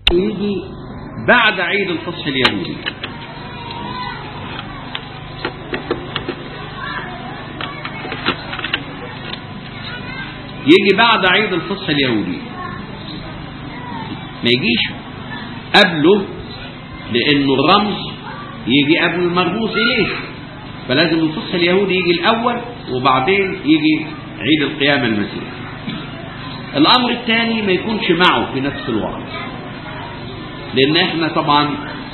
يجي بعد عيد الفصح اليهودي يجي بعد عيد الفصح اليهودي ما يجيش قبله لانه الرمز يجي قبل المرموز اليه فلازم الفصح اليهودي يجي الاول وبعدين يجي عيد القيامه المسيحي الامر الثاني ما يكونش معه في نفس الوقت لان احنا طبعا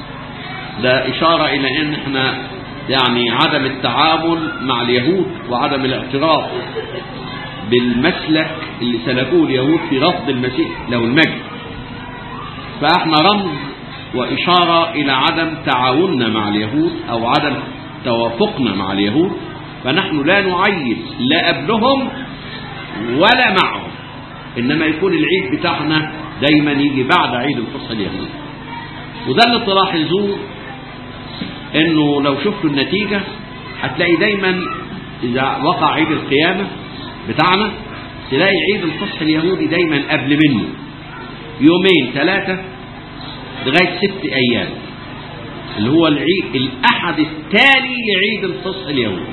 ده اشاره الى ان احنا يعني عدم التعامل مع اليهود وعدم الاعتراف بالمسلك اللي سلكوه اليهود في رفض المسيح له المجد فاحنا رمز وإشارة إلى عدم تعاوننا مع اليهود أو عدم توافقنا مع اليهود فنحن لا نعيد لا قبلهم ولا معهم إنما يكون العيد بتاعنا دايما يجي بعد عيد الفصح اليهودي وده اللي تلاحظوه انه لو شفتوا النتيجة هتلاقي دايما اذا وقع عيد القيامة بتاعنا تلاقي عيد الفصح اليهودي دايما قبل منه يومين ثلاثة لغاية ست أيام اللي هو العيد الأحد التالي لعيد الفصح اليهودي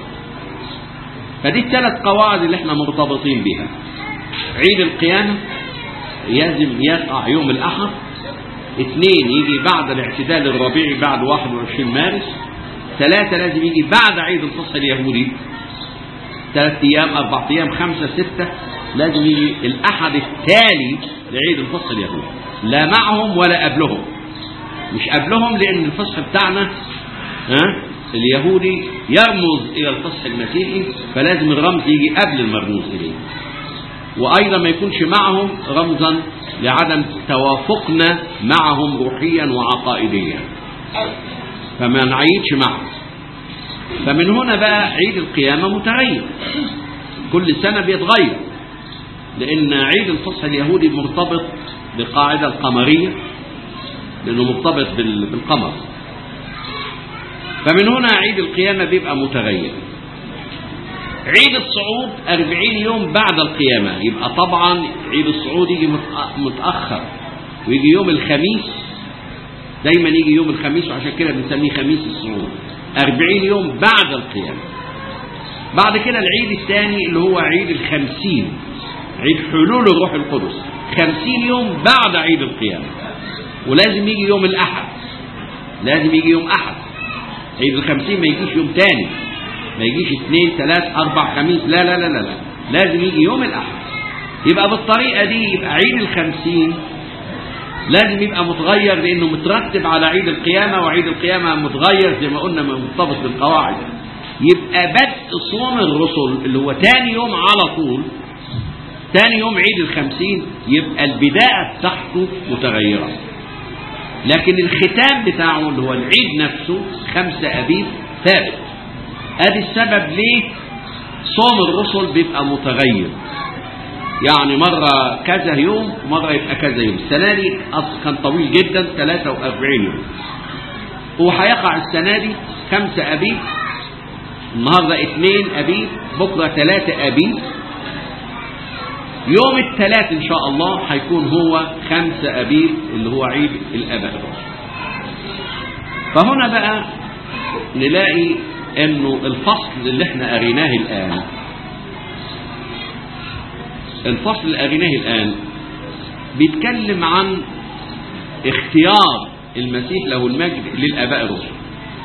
فدي الثلاث قواعد اللي احنا مرتبطين بها عيد القيامة لازم يقع يوم الأحد اثنين يجي بعد الاعتدال الربيعي بعد 21 مارس ثلاثة لازم يجي بعد عيد الفصح اليهودي ثلاث أيام أربع أيام خمسة ستة لازم يجي الأحد التالي لعيد الفصح اليهودي لا معهم ولا قبلهم مش قبلهم لأن الفصح بتاعنا ها اليهودي يرمز إلى الفصح المسيحي فلازم الرمز يجي قبل المرموز إليه وأيضا ما يكونش معهم رمزا لعدم توافقنا معهم روحيا وعقائديا فما نعيدش معهم فمن هنا بقى عيد القيامة متغير كل سنة بيتغير لأن عيد الفصح اليهودي مرتبط بالقاعدة القمرية لأنه مرتبط بالقمر فمن هنا عيد القيامة بيبقى متغير عيد الصعود أربعين يوم بعد القيامة يبقى طبعا عيد الصعود يجي متأخر ويجي يوم الخميس دايما يجي يوم الخميس وعشان كده بنسميه خميس الصعود أربعين يوم بعد القيامة بعد كده العيد الثاني اللي هو عيد الخمسين عيد حلول الروح القدس خمسين يوم بعد عيد القيامة ولازم يجي يوم الأحد لازم يجي يوم أحد عيد الخمسين ما يجيش يوم تاني ما يجيش اثنين ثلاث أربع خميس لا لا لا لا, لا. لازم يجي يوم الأحد يبقى بالطريقة دي يبقى عيد الخمسين لازم يبقى متغير لأنه مترتب على عيد القيامة وعيد القيامة متغير زي ما قلنا مرتبط بالقواعد يبقى بدء صوم الرسل اللي هو تاني يوم على طول تاني يوم عيد الخمسين يبقى البداية بتاعته متغيرة لكن الختام بتاعه اللي هو العيد نفسه خمسة أبيب ثابت ادي السبب ليه صوم الرسل بيبقى متغير يعني مرة كذا يوم مرة يبقى كذا يوم السنة دي كان طويل جدا 43 يوم وهيقع السنة دي خمسة أبيب النهاردة اثنين أبيب بكرة ثلاثة أبيب يوم الثلاث إن شاء الله هيكون هو خمسة أبيب اللي هو عيد الأبد فهنا بقى نلاقي انه الفصل اللي احنا قريناه الان الفصل اللي قريناه الان بيتكلم عن اختيار المسيح له المجد للاباء الرسل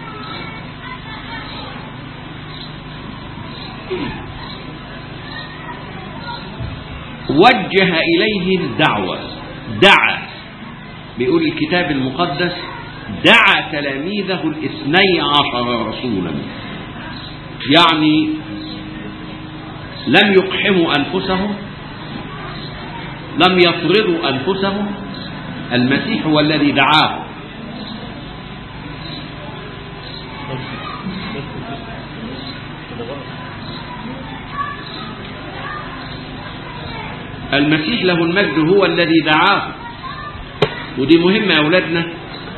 وجه اليهم دعوه دعا بيقول الكتاب المقدس دعا تلاميذه الاثني عشر رسولا يعني لم يقحموا أنفسهم لم يفرضوا أنفسهم المسيح هو الذي دعاه المسيح له المجد هو الذي دعاه ودي مهمة يا أولادنا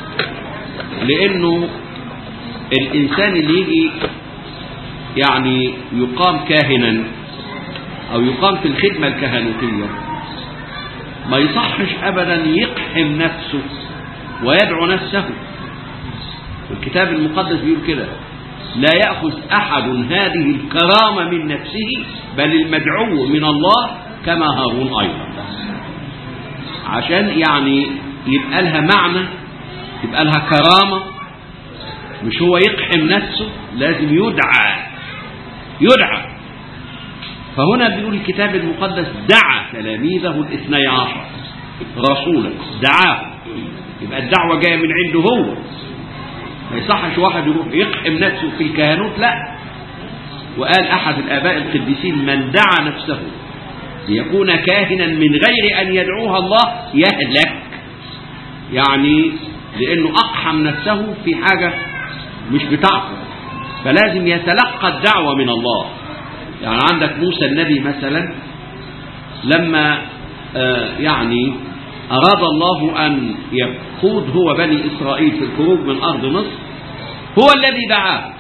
لأنه الإنسان اللي يجي يعني يقام كاهنا أو يقام في الخدمة الكهنوتية ما يصحش أبدا يقحم نفسه ويدعو نفسه الكتاب المقدس بيقول كده لا يأخذ أحد هذه الكرامة من نفسه بل المدعو من الله كما هارون أيضا عشان يعني يبقى لها معنى يبقى لها كرامة مش هو يقحم نفسه لازم يدعى يدعى فهنا بيقول الكتاب المقدس دعا تلاميذه الاثني عشر رسولا دعاه يبقى الدعوة جاية من عنده هو ما يصحش واحد يروح يقحم نفسه في الكهنوت لا وقال أحد الآباء القديسين من دعا نفسه ليكون كاهنا من غير أن يدعوها الله يهلك يعني لأنه أقحم نفسه في حاجة مش بتاعته فلازم يتلقى الدعوة من الله يعني عندك موسى النبي مثلا لما آه يعني أراد الله أن يقود هو بني إسرائيل في الخروج من أرض مصر هو الذي دعاه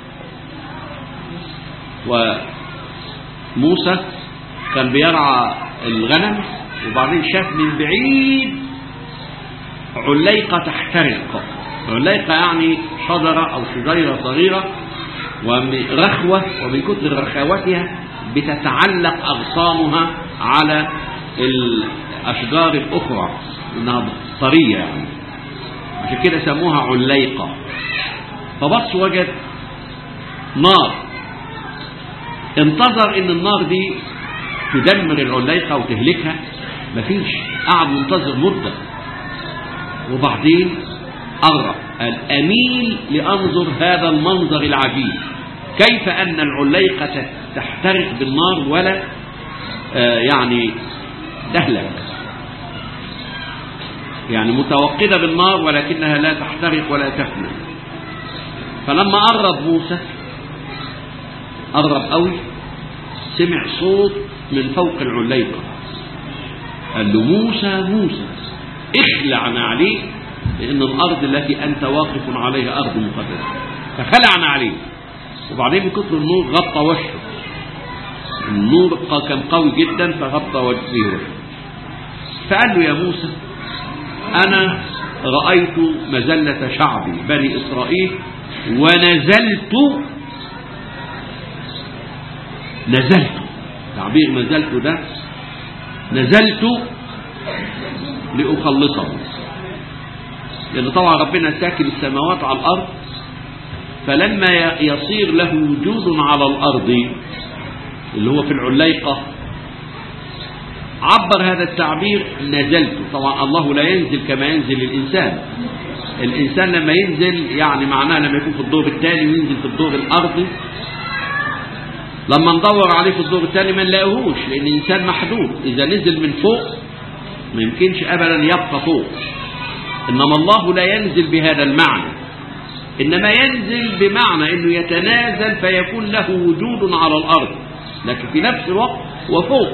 وموسى كان بيرعى الغنم وبعدين شاف من بعيد عليقة تحترق عليقة يعني شجرة أو شجيرة صغيرة ورخوة ومن كثر رخاوتها بتتعلق أغصانها على الأشجار الأخرى إنها طرية يعني عشان كده سموها عليقة فبص وجد نار انتظر ان النار دي تدمر العليقة وتهلكها مفيش قعد منتظر مدة وبعدين قرب قال أميل لأنظر هذا المنظر العجيب كيف أن العليقة تحترق بالنار ولا آه يعني تهلك يعني متوقدة بالنار ولكنها لا تحترق ولا تفنى فلما قرب موسى قرب قوي سمع صوت من فوق العليقة قال له موسى موسى اخلعنا عليه لأن الأرض التي أنت واقف عليها أرض مقدسة فخلعنا عليه وبعدين من كثر النور غطى وشه النور كان قوي جدا فغطى وجهه فقال له يا موسى أنا رأيت مزلة شعبي بني إسرائيل ونزلت نزلت تعبير نزلت ده نزلت لأخلصهم لأن طبعا ربنا ساكن السماوات على الأرض فلما يصير له وجود على الأرض اللي هو في العليقة عبر هذا التعبير نزلت طبعا الله لا ينزل كما ينزل الإنسان الإنسان لما ينزل يعني معناه لما يكون في الدور الثاني وينزل في الدور الأرضي لما ندور عليه في الدور الثاني ما نلاقيهوش لأن الإنسان محدود إذا نزل من فوق ما يمكنش أبدا يبقى فوق إنما الله لا ينزل بهذا المعنى إنما ينزل بمعنى أنه يتنازل فيكون له وجود على الأرض لكن في نفس الوقت وفوق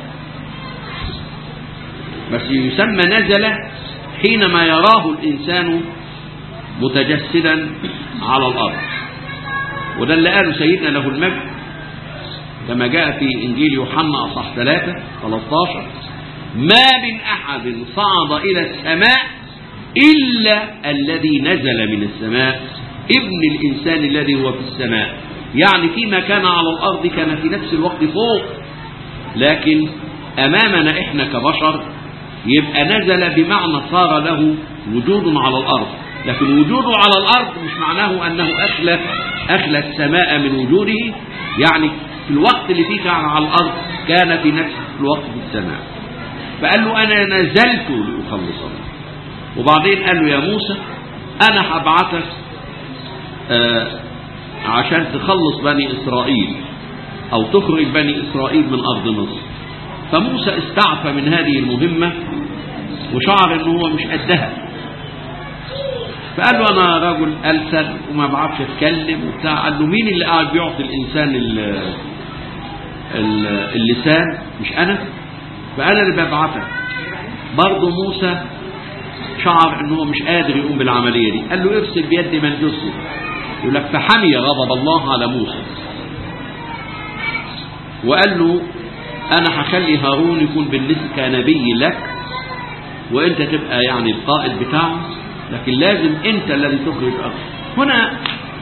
بس يسمى نزل حينما يراه الإنسان متجسدا على الأرض وده اللي قاله سيدنا له المجد كما جاء في إنجيل يوحنا أصح 3 13 ما من أحد صعد إلى السماء إلا الذي نزل من السماء ابن الإنسان الذي هو في السماء يعني فيما كان على الأرض كان في نفس الوقت فوق لكن أمامنا إحنا كبشر يبقى نزل بمعنى صار له وجود على الأرض لكن وجوده على الأرض مش معناه أنه أخلى أخلى السماء من وجوده يعني في الوقت اللي فيه كان على الأرض كان في نفس الوقت في السماء فقال له أنا نزلت لأخلصه وبعدين قال له يا موسى أنا هبعتك آه عشان تخلص بني إسرائيل أو تخرج بني إسرائيل من أرض مصر فموسى استعفى من هذه المهمة وشعر أنه هو مش قدها فقال له أنا رجل ألسن وما بعرفش أتكلم وبتاع قال له مين اللي قاعد بيعطي الإنسان اللسان مش أنا فأنا اللي ببعتك برضه موسى شعر أنه هو مش قادر يقوم بالعملية دي قال له ارسل بيد من جسد يقول لك فحمي غضب الله على موسى وقال له أنا هخلي هارون يكون بالنسبة نبي لك وأنت تبقى يعني القائد بتاعه لكن لازم أنت الذي تخرج آخر هنا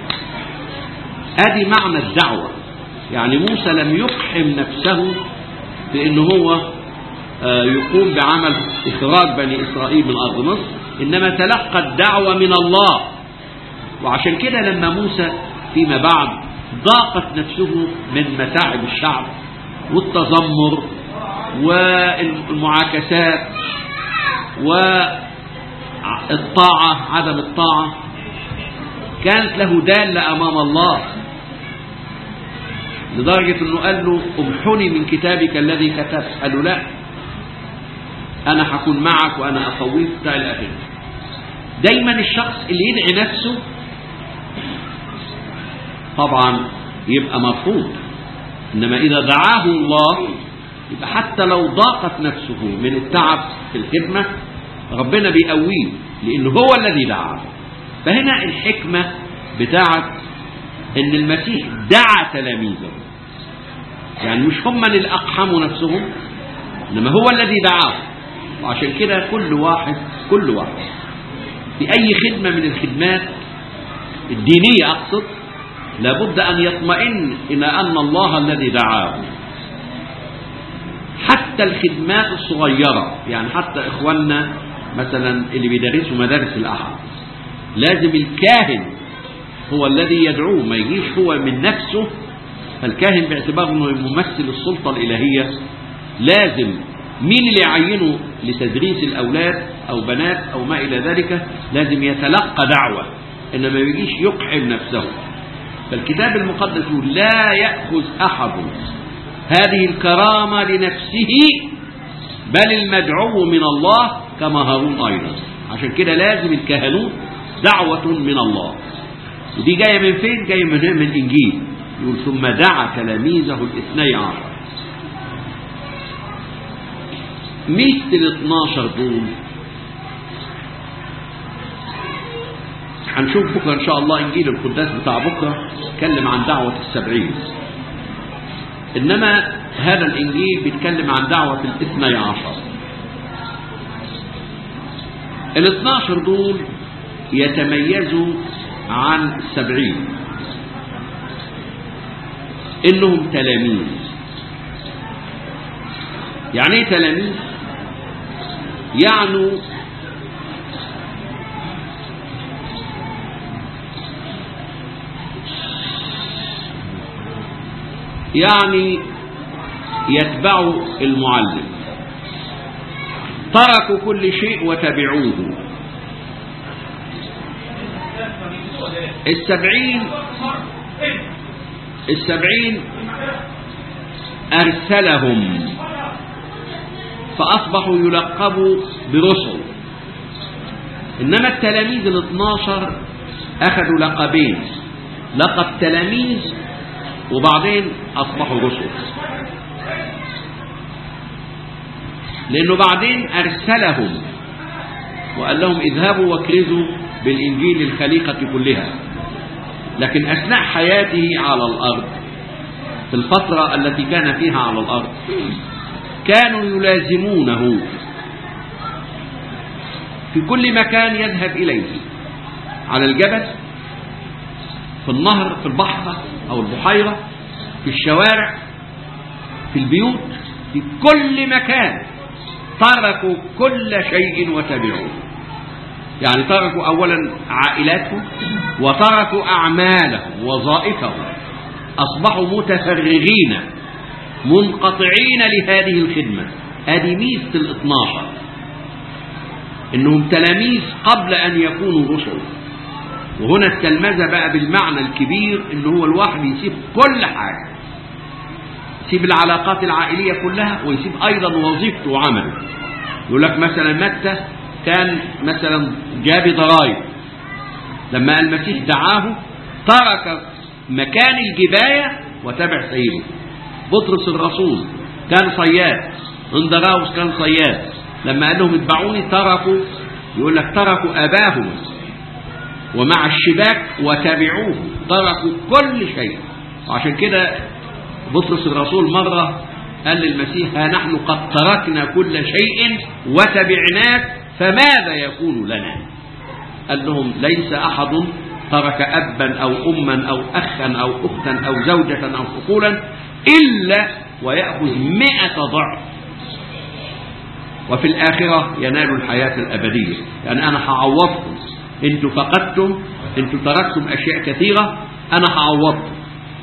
ادي معنى الدعوة يعني موسى لم يقحم نفسه بأن هو آه، يقوم بعمل إخراج بني إسرائيل من أرض مصر إنما تلقى الدعوة من الله وعشان كده لما موسى فيما بعد ضاقت نفسه من متاعب الشعب والتذمر والمعاكسات والطاعة عدم الطاعة كانت له دالة أمام الله لدرجة أنه قال له امحني من كتابك الذي كتبت قال له لا أنا هكون معك وأنا أقويك بتاع الآخر دايما الشخص اللي يدعي نفسه طبعا يبقى مرفوض إنما إذا دعاه الله يبقى حتى لو ضاقت نفسه من التعب في الخدمة ربنا بيقويه لأنه هو الذي دعاه فهنا الحكمة بتاعت ان المسيح دعا تلاميذه يعني مش هم اللي اقحموا نفسهم انما هو الذي دعاه وعشان كده كل واحد كل واحد في اي خدمة من الخدمات الدينية اقصد لابد ان يطمئن الى ان الله الذي دعاه حتى الخدمات الصغيرة يعني حتى اخواننا مثلا اللي بيدرسوا مدارس الاحد لازم الكاهن هو الذي يدعوه ما يجيش هو من نفسه فالكاهن باعتباره انه ممثل السلطة الالهية لازم مين اللي يعينه لتدريس الاولاد او بنات او ما الى ذلك لازم يتلقى دعوة انما ما يجيش يقحم نفسه فالكتاب المقدس يقول لا يأخذ احد هذه الكرامة لنفسه بل المدعو من الله كما هارون ايضا عشان كده لازم الكهنوت دعوة من الله ودي جاية من فين جاية من من الإنجيل يقول ثم دعا تلاميذه الاثني عشر ميت الاثناشر دول هنشوف بكرة إن شاء الله إنجيل القداس بتاع بكرة اتكلم عن دعوة السبعين إنما هذا الإنجيل بيتكلم عن دعوة الاثني عشر الاثناشر دول يتميزوا عن السبعين انهم تلاميذ يعني ايه تلاميذ يعني يعني يتبعوا المعلم تركوا كل شيء وتبعوه السبعين السبعين أرسلهم فأصبحوا يلقبوا برسل إنما التلاميذ الاثناشر أخذوا لقبين لقب تلاميذ وبعدين أصبحوا رسل لأنه بعدين أرسلهم وقال لهم اذهبوا واكرزوا بالإنجيل للخليقة كلها لكن أثناء حياته على الأرض في الفترة التي كان فيها على الأرض كانوا يلازمونه في كل مكان يذهب إليه على الجبل في النهر في البحر أو البحيرة في الشوارع في البيوت في كل مكان تركوا كل شيء وتبعوه يعني تركوا أولا عائلاتهم وتركوا أعمالهم وظائفهم أصبحوا متفرغين منقطعين لهذه الخدمة هذه ميزة الاثناشر إنهم تلاميذ قبل أن يكونوا رسل وهنا التلمذة بقى بالمعنى الكبير إن هو الواحد يسيب كل حاجة يسيب العلاقات العائلية كلها ويسيب أيضا وظيفته وعمله يقول لك مثلا متى كان مثلا جاب ضرائب لما المسيح دعاه ترك مكان الجباية وتبع سيده بطرس الرسول كان صياد اندراوس كان صياد لما قال لهم اتبعوني تركوا يقول لك تركوا أباهم ومع الشباك وتبعوه تركوا كل شيء وعشان كده بطرس الرسول مرة قال للمسيح ها نحن قد تركنا كل شيء وتبعناك فماذا يكون لنا قال لهم ليس أحد ترك أبا أو أما أو أخا أو أختا أو زوجة أو حقولا إلا ويأخذ مئة ضعف وفي الآخرة ينال الحياة الأبدية يعني أنا هعوضكم انتوا فقدتم انتوا تركتم أشياء كثيرة أنا هعوضكم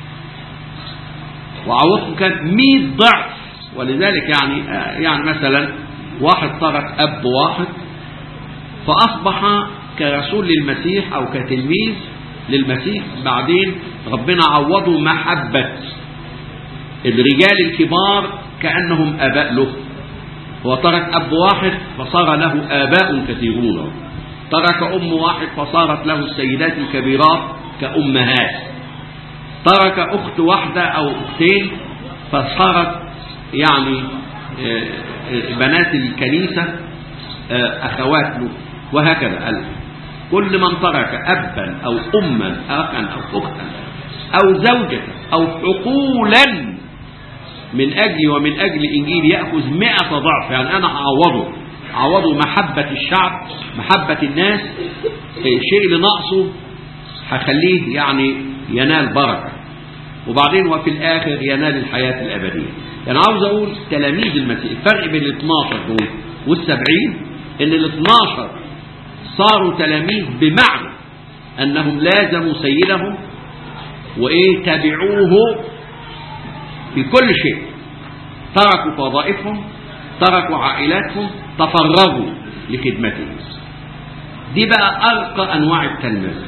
وعوضكم كان 100 ضعف ولذلك يعني يعني مثلا واحد ترك أب واحد فأصبح كرسول للمسيح أو كتلميذ للمسيح بعدين ربنا عوضه محبة الرجال الكبار كأنهم آباء له هو ترك أب واحد فصار له آباء كثيرون ترك أم واحد فصارت له السيدات الكبيرات كأمهات ترك أخت واحدة أو أختين فصارت يعني بنات الكنيسة أخوات له وهكذا ألف كل من ترك أبا أو أما أخا أو أختا أو زوجة أو حقولا من أجلي ومن أجل إنجيل يأخذ مئة ضعف يعني أنا أعوضه أعوضه محبة الشعب محبة الناس الشيء اللي ناقصه هخليه يعني ينال بركة وبعدين وفي الآخر ينال الحياة الأبدية يعني عاوز أقول تلاميذ المسيح الفرق بين ال 12 دول والسبعين إن ال 12 صاروا تلاميذ بمعنى أنهم لازموا سيدهم وإيه تبعوه في كل شيء تركوا وظائفهم تركوا عائلاتهم تفرغوا لخدمته دي بقى أرقى أنواع التلمذة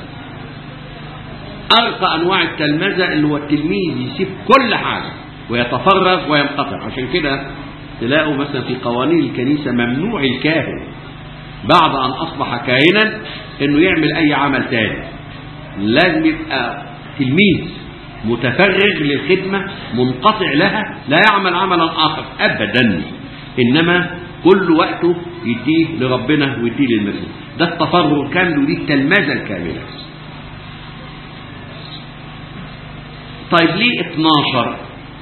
أرقى أنواع التلمذة اللي هو التلميذ يسيب كل حاجة ويتفرغ وينقطع عشان كده تلاقوا مثلا في قوانين الكنيسة ممنوع الكاهن بعد أن أصبح كاهنا إنه يعمل أي عمل تاني لازم يبقى تلميذ متفرغ للخدمة منقطع لها لا يعمل عملا آخر أبدا إنما كل وقته يديه لربنا ويديه للمسيح ده التفرغ الكامل ودي التلمذة الكاملة طيب ليه 12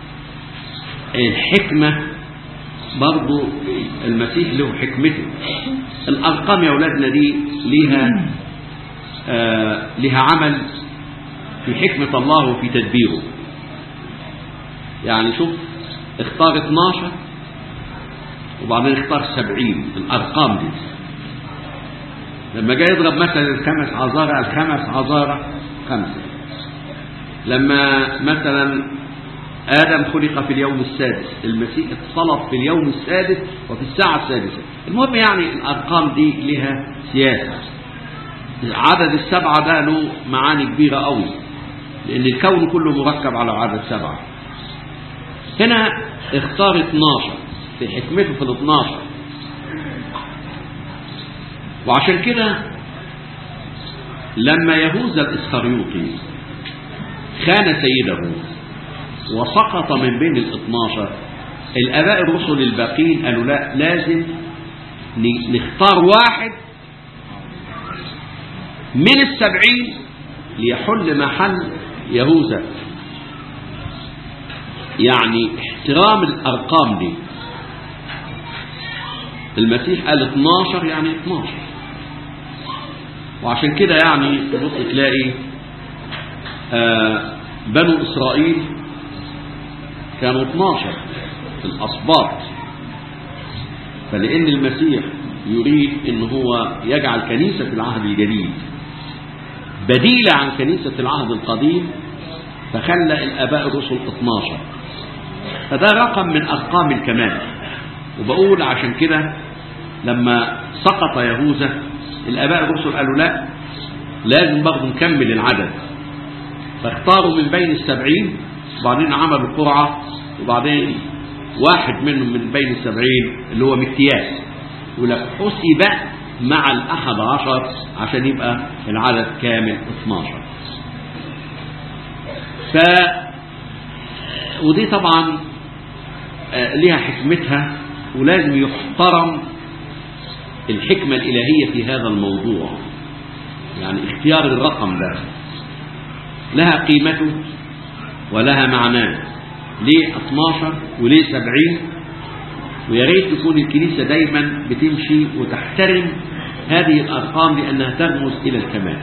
الحكمة برضو المسيح له حكمته الأرقام يا أولادنا دي ليها آه لها عمل في حكمة الله وفي تدبيره يعني شوف اختار 12 وبعدين اختار 70 الأرقام دي لما جاي يضرب مثلا الخمس عذارة الخمس عذارة خمسة لما مثلا آدم خلق في اليوم السادس المسيح اتصلب في اليوم السادس وفي الساعة السادسة المهم يعني الأرقام دي لها سياسة عدد السبعة ده له معاني كبيرة قوي لأن الكون كله مركب على عدد سبعة هنا اختار 12 في حكمته في ال 12 وعشان كده لما يهوذا الإسخريوطي خان سيده وسقط من بين ال 12 الآباء الرسل الباقين قالوا لا لازم نختار واحد من السبعين ليحل محل يهوذا يعني احترام الأرقام دي المسيح قال 12 يعني 12 وعشان كده يعني تبص تلاقي آه بنو إسرائيل كانوا 12 في الأصباط فلأن المسيح يريد ان هو يجعل كنيسة العهد الجديد بديلة عن كنيسة العهد القديم فخلى الآباء الرسل 12 فده رقم من أرقام الكمال وبقول عشان كده لما سقط يهوذا الآباء الرسل قالوا لا لازم برضه نكمل العدد فاختاروا من بين السبعين وبعدين عملوا قرعة وبعدين واحد منهم من بين السبعين اللي هو مكتياس ولك حسب مع الأحد عشر عشان يبقى العدد كامل 12 ف ودي طبعا لها حكمتها ولازم يحترم الحكمة الإلهية في هذا الموضوع يعني اختيار الرقم ده لها قيمته ولها معناه ليه 12 وليه 70 ويا ريت تكون الكنيسة دايما بتمشي وتحترم هذه الأرقام لأنها ترمز إلى الكمال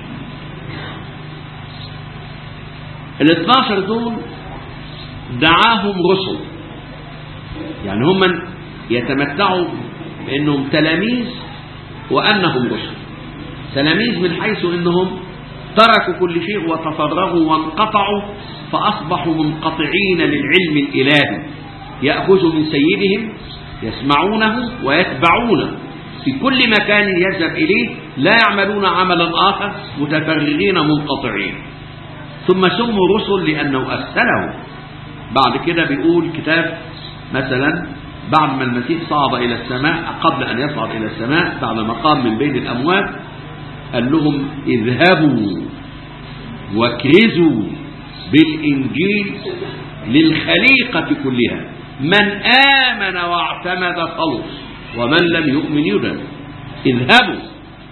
الاثناشر دول دعاهم رسل يعني هم يتمتعوا بأنهم تلاميذ وأنهم رسل تلاميذ من حيث أنهم تركوا كل شيء وتفرغوا وانقطعوا فأصبحوا منقطعين للعلم الإلهي يأخذوا من سيدهم يسمعونه ويتبعونه في كل مكان يذهب إليه لا يعملون عملا آخر متفرغين منقطعين ثم سموا رسل لأنه أرسلهم بعد كده بيقول كتاب مثلا بعد ما المسيح صعد إلى السماء قبل أن يصعد إلى السماء بعد ما قام من بين الأموات قال لهم اذهبوا واكرزوا بالإنجيل للخليقة كلها من آمن واعتمد خلص ومن لم يؤمن يدن اذهبوا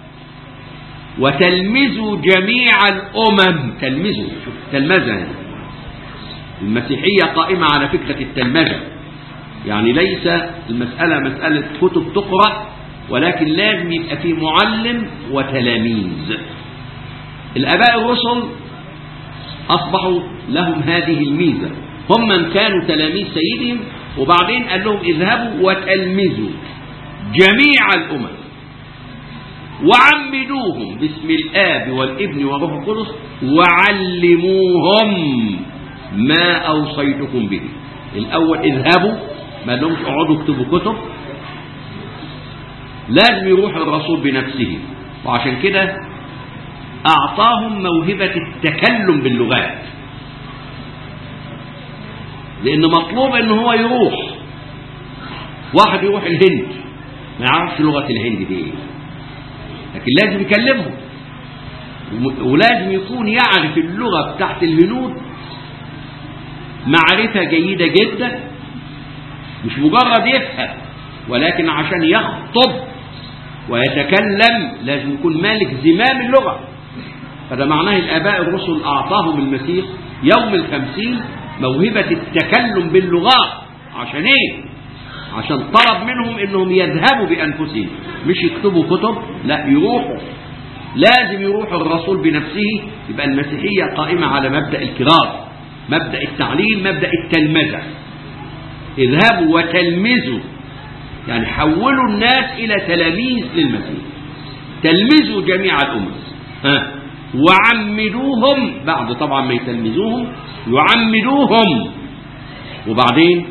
وتلمذوا جميع الأمم تلمذوا شوف تلمذة يعني. المسيحية قائمة على فكرة التلمذة يعني ليس المسألة مسألة كتب تقرأ ولكن لازم يبقى في معلم وتلاميذ الآباء الرسل أصبحوا لهم هذه الميزة هم من كانوا تلاميذ سيدهم وبعدين قال لهم اذهبوا وتلمذوا جميع الأمم وعمدوهم باسم الآب والابن والروح القدس وعلموهم ما أوصيتكم به الأول اذهبوا ما لهمش اقعدوا اكتبوا كتب لازم يروح الرسول بنفسه وعشان كده أعطاهم موهبة التكلم باللغات لأن مطلوب أن هو يروح واحد يروح الهند ما يعرفش لغة الهند دي ايه لكن لازم يكلمهم ولازم يكون يعرف اللغة بتاعت الهنود معرفة جيدة جدا مش مجرد يفهم ولكن عشان يخطب ويتكلم لازم يكون مالك زمام اللغة فده معناه الآباء الرسل أعطاهم المسيح يوم الخمسين موهبة التكلم باللغات عشان ايه عشان طلب منهم انهم يذهبوا بانفسهم مش يكتبوا كتب لا يروحوا لازم يروح الرسول بنفسه يبقى المسيحية قائمة على مبدأ الكراس مبدأ التعليم مبدأ التلمذة اذهبوا وتلمذوا يعني حولوا الناس إلى تلاميذ للمسيح تلمذوا جميع الأمم ها وعمدوهم بعد طبعا ما يتلمذوهم يعمدوهم وبعدين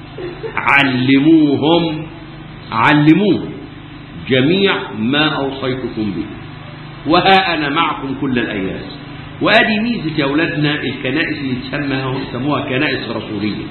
علموهم علموه جميع ما أوصيتكم به وها أنا معكم كل الأيام وأدي ميزة يا أولادنا الكنائس اللي تسمى يسموها كنائس رسولية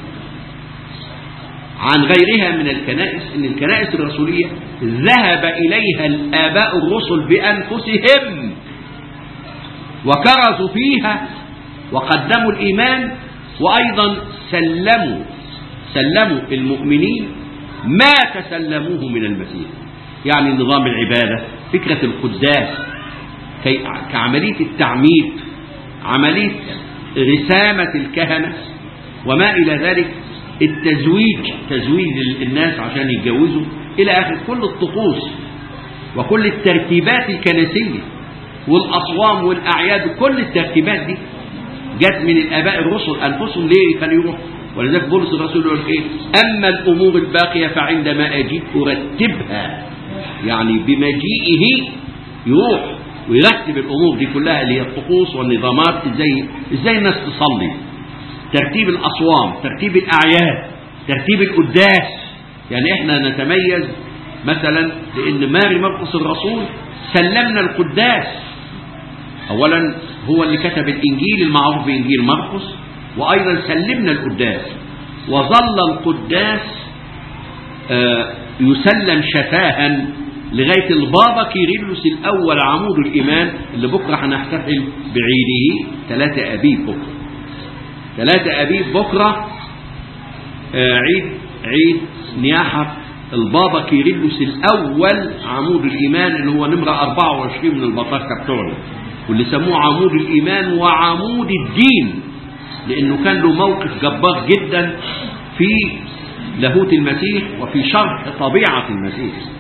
عن غيرها من الكنائس ان الكنائس الرسولية ذهب إليها الآباء الرسل بأنفسهم وكرزوا فيها وقدموا الإيمان وأيضا سلموا سلموا المؤمنين ما تسلموه من المسيح يعني نظام العبادة فكرة القداس كعملية التعميد عملية رسامة الكهنة وما إلى ذلك التزويج تزويج الناس عشان يتجوزوا إلى آخر كل الطقوس وكل الترتيبات الكنسية والأصوام والأعياد كل الترتيبات دي جت من الآباء الرسل أنفسهم ليه كانوا يروحوا ولذلك بولس الرسول يقول ايه اما الامور الباقيه فعندما اجيء ارتبها يعني بمجيئه يروح ويرتب الامور دي كلها اللي هي الطقوس والنظامات ازاي ازاي الناس تصلي ترتيب الاصوام ترتيب الاعياد ترتيب القداس يعني احنا نتميز مثلا لان ماري مرقس الرسول سلمنا القداس اولا هو اللي كتب الانجيل المعروف بانجيل مرقس وأيضا سلمنا القداس وظل القداس آه يسلم شفاها لغاية البابا كيرلس الأول عمود الإيمان اللي بكرة هنحتفل بعيده ثلاثة أبيب بكرة ثلاثة أبيب بكرة آه عيد عيد نياحة البابا كيرلس الأول عمود الإيمان اللي هو نمرة 24 من البطاقة بتوعنا واللي سموه عمود الإيمان وعمود الدين لأنه كان له موقف جبار جدا في لاهوت المسيح وفي شرح طبيعة المسيح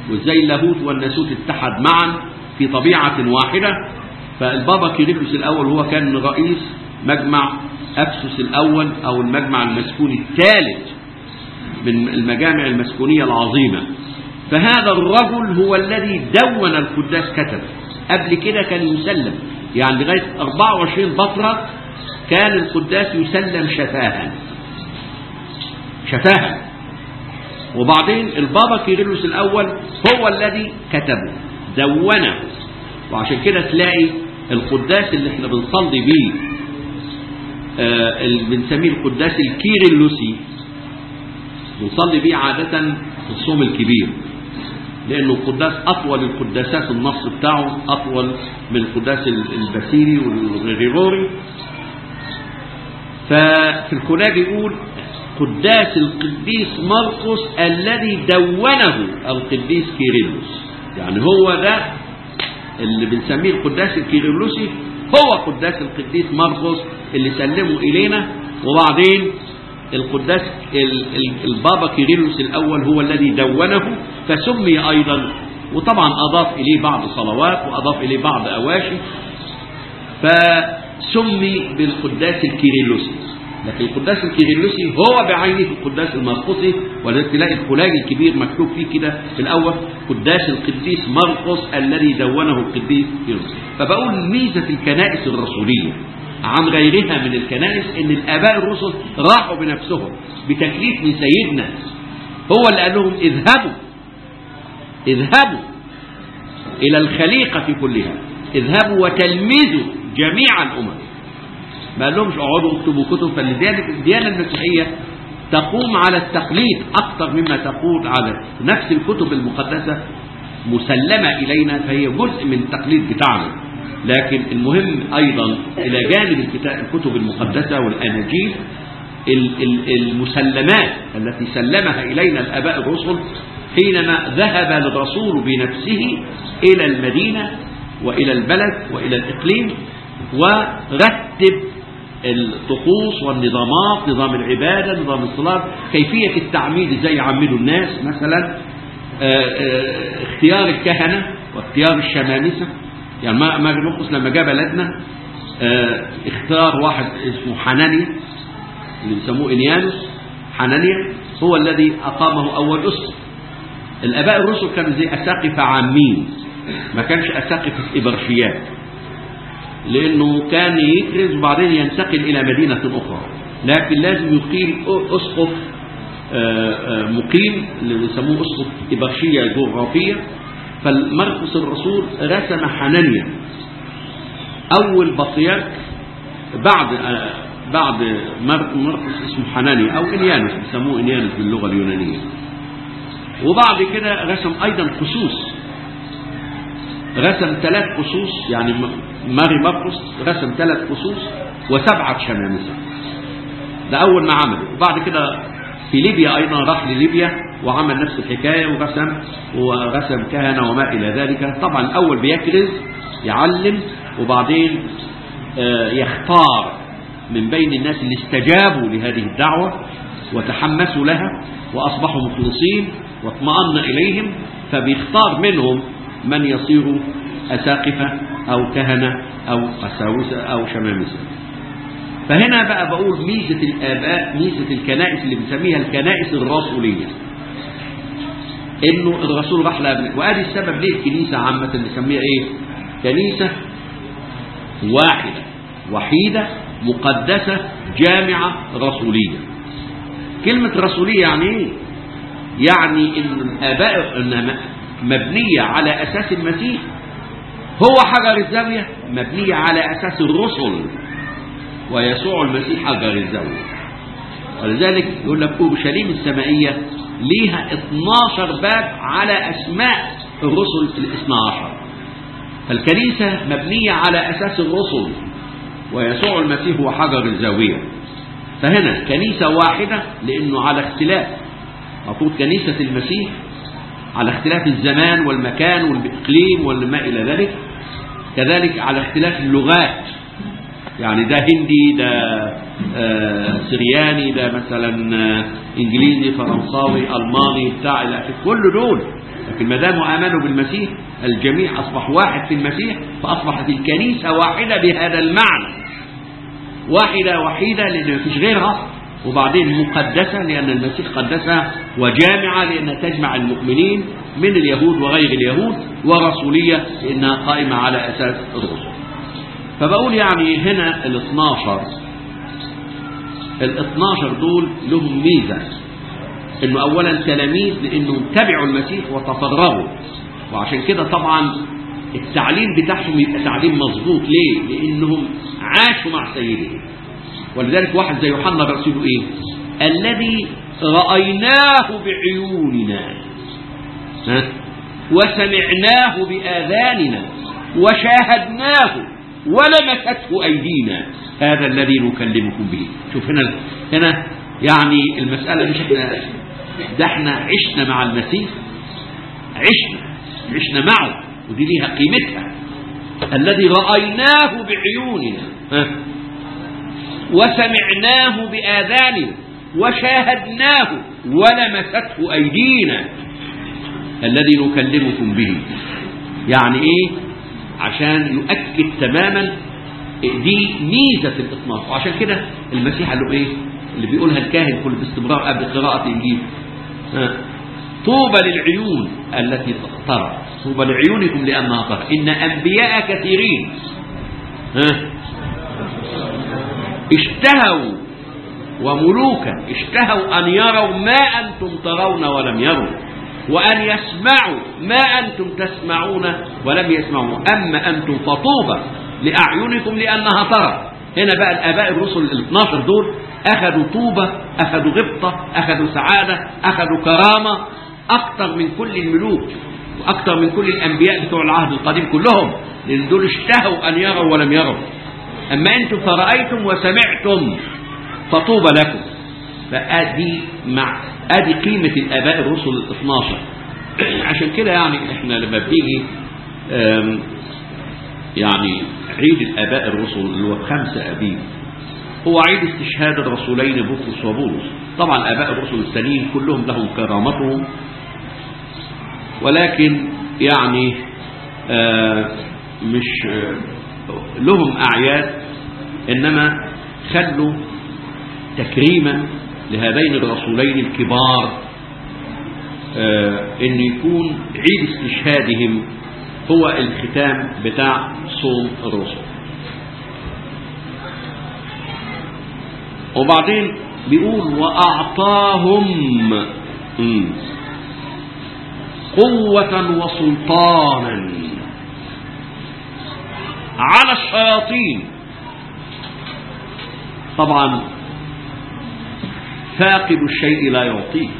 وازاي اللاهوت والناسوت اتحد معا في طبيعة واحدة فالبابا كيرلس الأول هو كان رئيس مجمع أفسس الأول أو المجمع المسكوني الثالث من المجامع المسكونية العظيمة فهذا الرجل هو الذي دون القداس كتب قبل كده كان يسلم يعني لغاية 24 بطرة كان القداس يسلم شفاها شفاها وبعدين البابا كيرلس الأول هو الذي كتبه دونه وعشان كده تلاقي القداس اللي احنا بنصلي بيه آه اللي بنسميه القداس الكيرلسي بنصلي بيه عادة في الصوم الكبير لأنه القداس أطول القداسات النص بتاعه أطول من القداس البسيري والغريغوري ففي الكناج يقول قداس القديس مرقس الذي دونه القديس كيرلس يعني هو ده اللي بنسميه القداس الكيرلسي هو قداس القديس مرقس اللي سلمه إلينا وبعدين القداس البابا كيرلس الأول هو الذي دونه فسمي أيضا وطبعا أضاف إليه بعض صلوات وأضاف إليه بعض أواشي فسمي بالقداس الكيرلسي لكن القداس الكيرلسي هو بعينه القداس المرقسي ولذلك تلاقي الخلاج الكبير مكتوب فيه كده في الأول قداس القديس مرقس الذي دونه القديس كيرلس فبقول ميزة الكنائس الرسولية عن غيرها من الكنائس ان الاباء الرسل راحوا بنفسهم بتكليف من سيدنا هو اللي قال لهم اذهبوا اذهبوا الى الخليقة كلها اذهبوا وتلمذوا جميع الامم ما قال لهمش اقعدوا اكتبوا كتب فلذلك الديانة المسيحية تقوم على التقليد اكثر مما تقول على نفس الكتب المقدسة مسلمة الينا فهي جزء من التقليد بتاعنا لكن المهم أيضا إلى جانب الكتب المقدسة والأناجيل المسلمات التي سلمها إلينا الآباء الرسل حينما ذهب الرسول بنفسه إلى المدينة وإلى البلد وإلى الإقليم ورتب الطقوس والنظامات نظام العبادة نظام الصلاة كيفية التعميد ازاي يعمدوا الناس مثلا اختيار الكهنة واختيار الشمامسة يعني ما ما مرقس لما جاء بلدنا اه اختار واحد اسمه حنانيا اللي بيسموه انيانوس حنانيا هو الذي اقامه اول اسقف الاباء الرسل كانوا زي اساقفه عامين ما كانش اساقفه ابرشيات لانه كان يكرز وبعدين ينتقل الى مدينه اخرى لكن لازم يقيم اسقف اه اه مقيم اللي بيسموه اسقف ابرشيه جغرافيه فالمرقس الرسول رسم حنانيا أول بطياك بعد بعد مرقس اسمه حنانيا أو إنيانوس بيسموه إنيانوس باللغة اليونانية وبعد كده رسم أيضا قصوص رسم ثلاث قصوص يعني ماري مرقس رسم ثلاث قصوص وسبعة شمامسة ده أول ما عمله وبعد كده في ليبيا أيضا راح لليبيا وعمل نفس الحكاية ورسم ورسم كهنة وما إلى ذلك طبعا الأول بيكرز يعلم وبعدين يختار من بين الناس اللي استجابوا لهذه الدعوة وتحمسوا لها وأصبحوا مخلصين واطمأن إليهم فبيختار منهم من يصير أساقفة أو كهنة أو قساوسة أو شمامسة فهنا بقى بقول ميزة الآباء ميزة الكنائس اللي بنسميها الكنائس الرسولية انه الرسول راح لابنه وادي السبب ليه الكنيسة عامة بنسميها ايه كنيسة واحدة وحيدة مقدسة جامعة رسولية كلمة رسولية يعني ايه يعني ان الاباء إن مبنية على اساس المسيح هو حجر الزاوية مبنية على اساس الرسل ويسوع المسيح حجر الزاوية ولذلك يقول لك اورشليم السمائية ليها 12 باب على اسماء الرسل الاثنى عشر فالكنيسة مبنية على اساس الرسل ويسوع المسيح هو حجر الزاوية فهنا كنيسة واحدة لانه على اختلاف المفروض كنيسة المسيح على اختلاف الزمان والمكان والإقليم وما إلى ذلك كذلك على اختلاف اللغات يعني ده هندي ده آه سرياني ده مثلا آه انجليزي فرنساوي الماني بتاع الى كل دول لكن ما داموا آمنوا بالمسيح الجميع أصبح واحد في المسيح فأصبحت الكنيسة واحدة بهذا المعنى واحدة وحيدة لأن مفيش غيرها وبعدين مقدسة لأن المسيح قدسها وجامعة لأنها تجمع المؤمنين من اليهود وغير اليهود ورسولية لأنها قائمة على أساس الرسل فبقول يعني هنا ال 12 ال 12 دول لهم ميزة انه اولا تلاميذ لانهم تبعوا المسيح وتفرغوا وعشان كده طبعا التعليم بتاعهم يبقى تعليم مظبوط ليه لانهم عاشوا مع سيدهم ولذلك واحد زي يوحنا الرسول ايه الذي رايناه بعيوننا ها؟ وسمعناه باذاننا وشاهدناه ولمسته ايدينا هذا الذي نكلمكم به شوف هنا هنا يعني المساله مش احنا ده احنا عشنا مع المسيح عشنا عشنا معه ودي ليها قيمتها الذي رايناه بعيوننا ها؟ وسمعناه باذاننا وشاهدناه ولمسته ايدينا الذي نكلمكم به يعني ايه عشان يؤكد تماما دي ميزه الاطلاق وعشان كده المسيح قال له ايه اللي بيقولها الكاهن كل باستمرار قبل قراءه الانجيل ها. طوبى للعيون التي ترى طوبى لعيونكم لانها ترى ان انبياء كثيرين ها اشتهوا وملوكا اشتهوا ان يروا ما انتم ترون ولم يروا وان يسمعوا ما انتم تسمعون ولم يسمعوا اما انتم فطوبى لاعينكم لانها ترى هنا بقى الاباء الرسل ال 12 دول اخذوا طوبه اخذوا غبطه اخذوا سعاده اخذوا كرامه اكثر من كل الملوك واكثر من كل الانبياء بتوع العهد القديم كلهم لان دول اشتهوا ان يروا ولم يروا اما انتم فرايتم وسمعتم فطوبى لكم فادي مع ادي قيمه الاباء الرسل ال 12 عشان كده يعني احنا لما بنيجي يعني عيد الاباء الرسل اللي هو خمسه ابيب هو عيد استشهاد الرسولين بطرس وبولس طبعا اباء الرسل الثانيين كلهم لهم كرامتهم ولكن يعني آه مش آه لهم اعياد انما خلوا تكريما لهذين الرسولين الكبار آه ان يكون عيد استشهادهم هو الختام بتاع صوم الرسل وبعدين بيقول وأعطاهم قوة وسلطانا على الشياطين طبعا فاقد الشيء لا يعطيه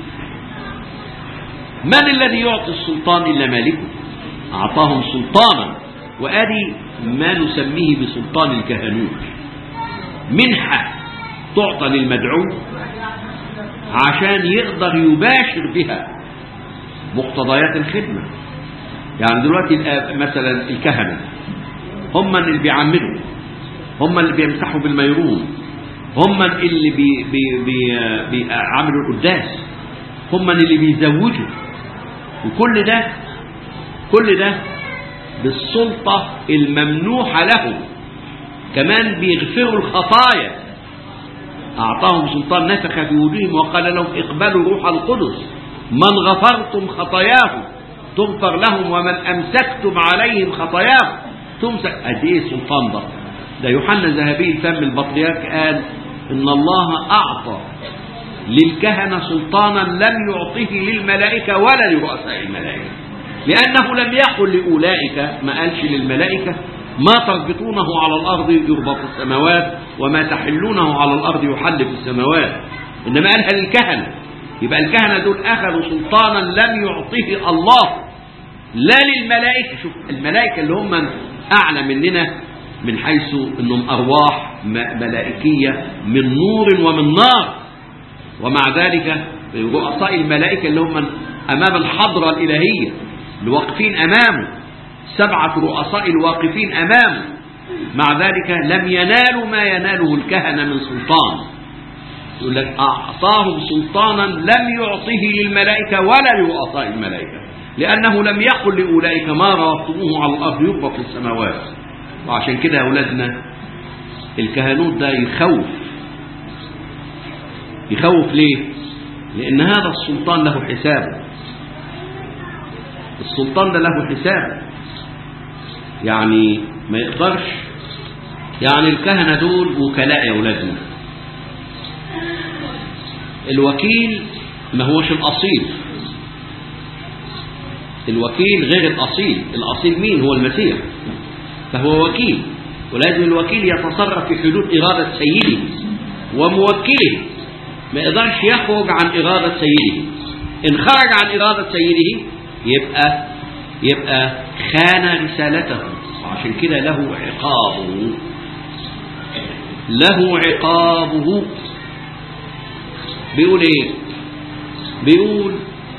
من الذي يعطي السلطان إلا مالكه أعطاهم سلطانا وأدي ما نسميه بسلطان الكهنوت منحة تعطى للمدعو عشان يقدر يباشر بها مقتضيات الخدمة يعني دلوقتي مثلا الكهنة هم اللي بيعمدوا هم اللي بيمسحوا بالميرون هم اللي بي بي بي بيعملوا القداس هم اللي بيزوجوا وكل ده كل ده بالسلطة الممنوحة لهم كمان بيغفروا الخطايا أعطاهم سلطان نفخ في وجوههم وقال لهم اقبلوا روح القدس من غفرتم خطاياهم تغفر لهم ومن أمسكتم عليهم خطاياهم تمسك قد إيه السلطان ده ده يوحنا ذهبي الفم البطريرك قال إن الله أعطى للكهنة سلطانا لم يعطه للملائكة ولا لرؤساء الملائكة لأنه لم يقل لأولئك ما قالش للملائكة ما تربطونه على الأرض يربط في السماوات وما تحلونه على الأرض يحل في السماوات إنما قالها للكهنة يبقى الكهنة دول أخذوا سلطانا لم يعطه الله لا للملائكة شوف الملائكة اللي هم أعلى مننا من حيث أنهم أرواح ملائكية من نور ومن نار ومع ذلك رؤساء الملائكة اللي هم أمام الحضرة الإلهية اللي واقفين أمامه سبعة رؤساء الواقفين أمامه مع ذلك لم ينالوا ما يناله الكهنة من سلطان يقول لك أعطاهم سلطانا لم يعطه للملائكة ولا لرؤساء الملائكة لأنه لم يقل لأولئك ما رابطموه على الأرض يبقى في السماوات وعشان كده يا أولادنا الكهنوت ده يخوف يخوف ليه لأن هذا السلطان له حسابه السلطان ده له حسابه يعني ما يقدرش يعني الكهنة دول وكلاء يا أولادنا الوكيل ما هوش الأصيل الوكيل غير الأصيل الأصيل مين هو المسيح فهو وكيل ولازم الوكيل يتصرف في حدود إرادة سيده وموكله ما يقدرش يخرج عن إرادة سيده إن خرج عن إرادة سيده يبقى يبقى خان رسالته عشان كده له عقابه له عقابه بيقول ايه بيقول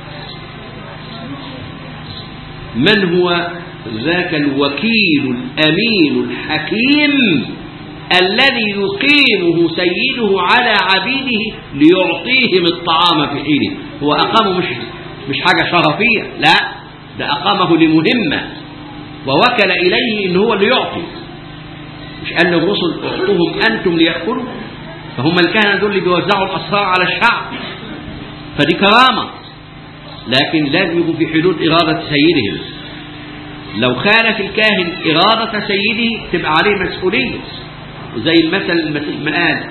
من هو ذاك الوكيل الأمين الحكيم الذي يقيمه سيده على عبيده ليعطيهم الطعام في حينه هو أقامه مش مش حاجة شرفية لا ده أقامه لمهمة ووكل إليه إن هو اللي يعطي مش قال للرسل اعطوهم أنتم ليأكلوا فهم الكهنة دول اللي بيوزعوا الأسرار على الشعب فدي كرامة لكن لازم يكون في حدود إرادة سيدهم لو خالف الكاهن إرادة سيده تبقى عليه مسؤولية وزي المثل المسيح ما قال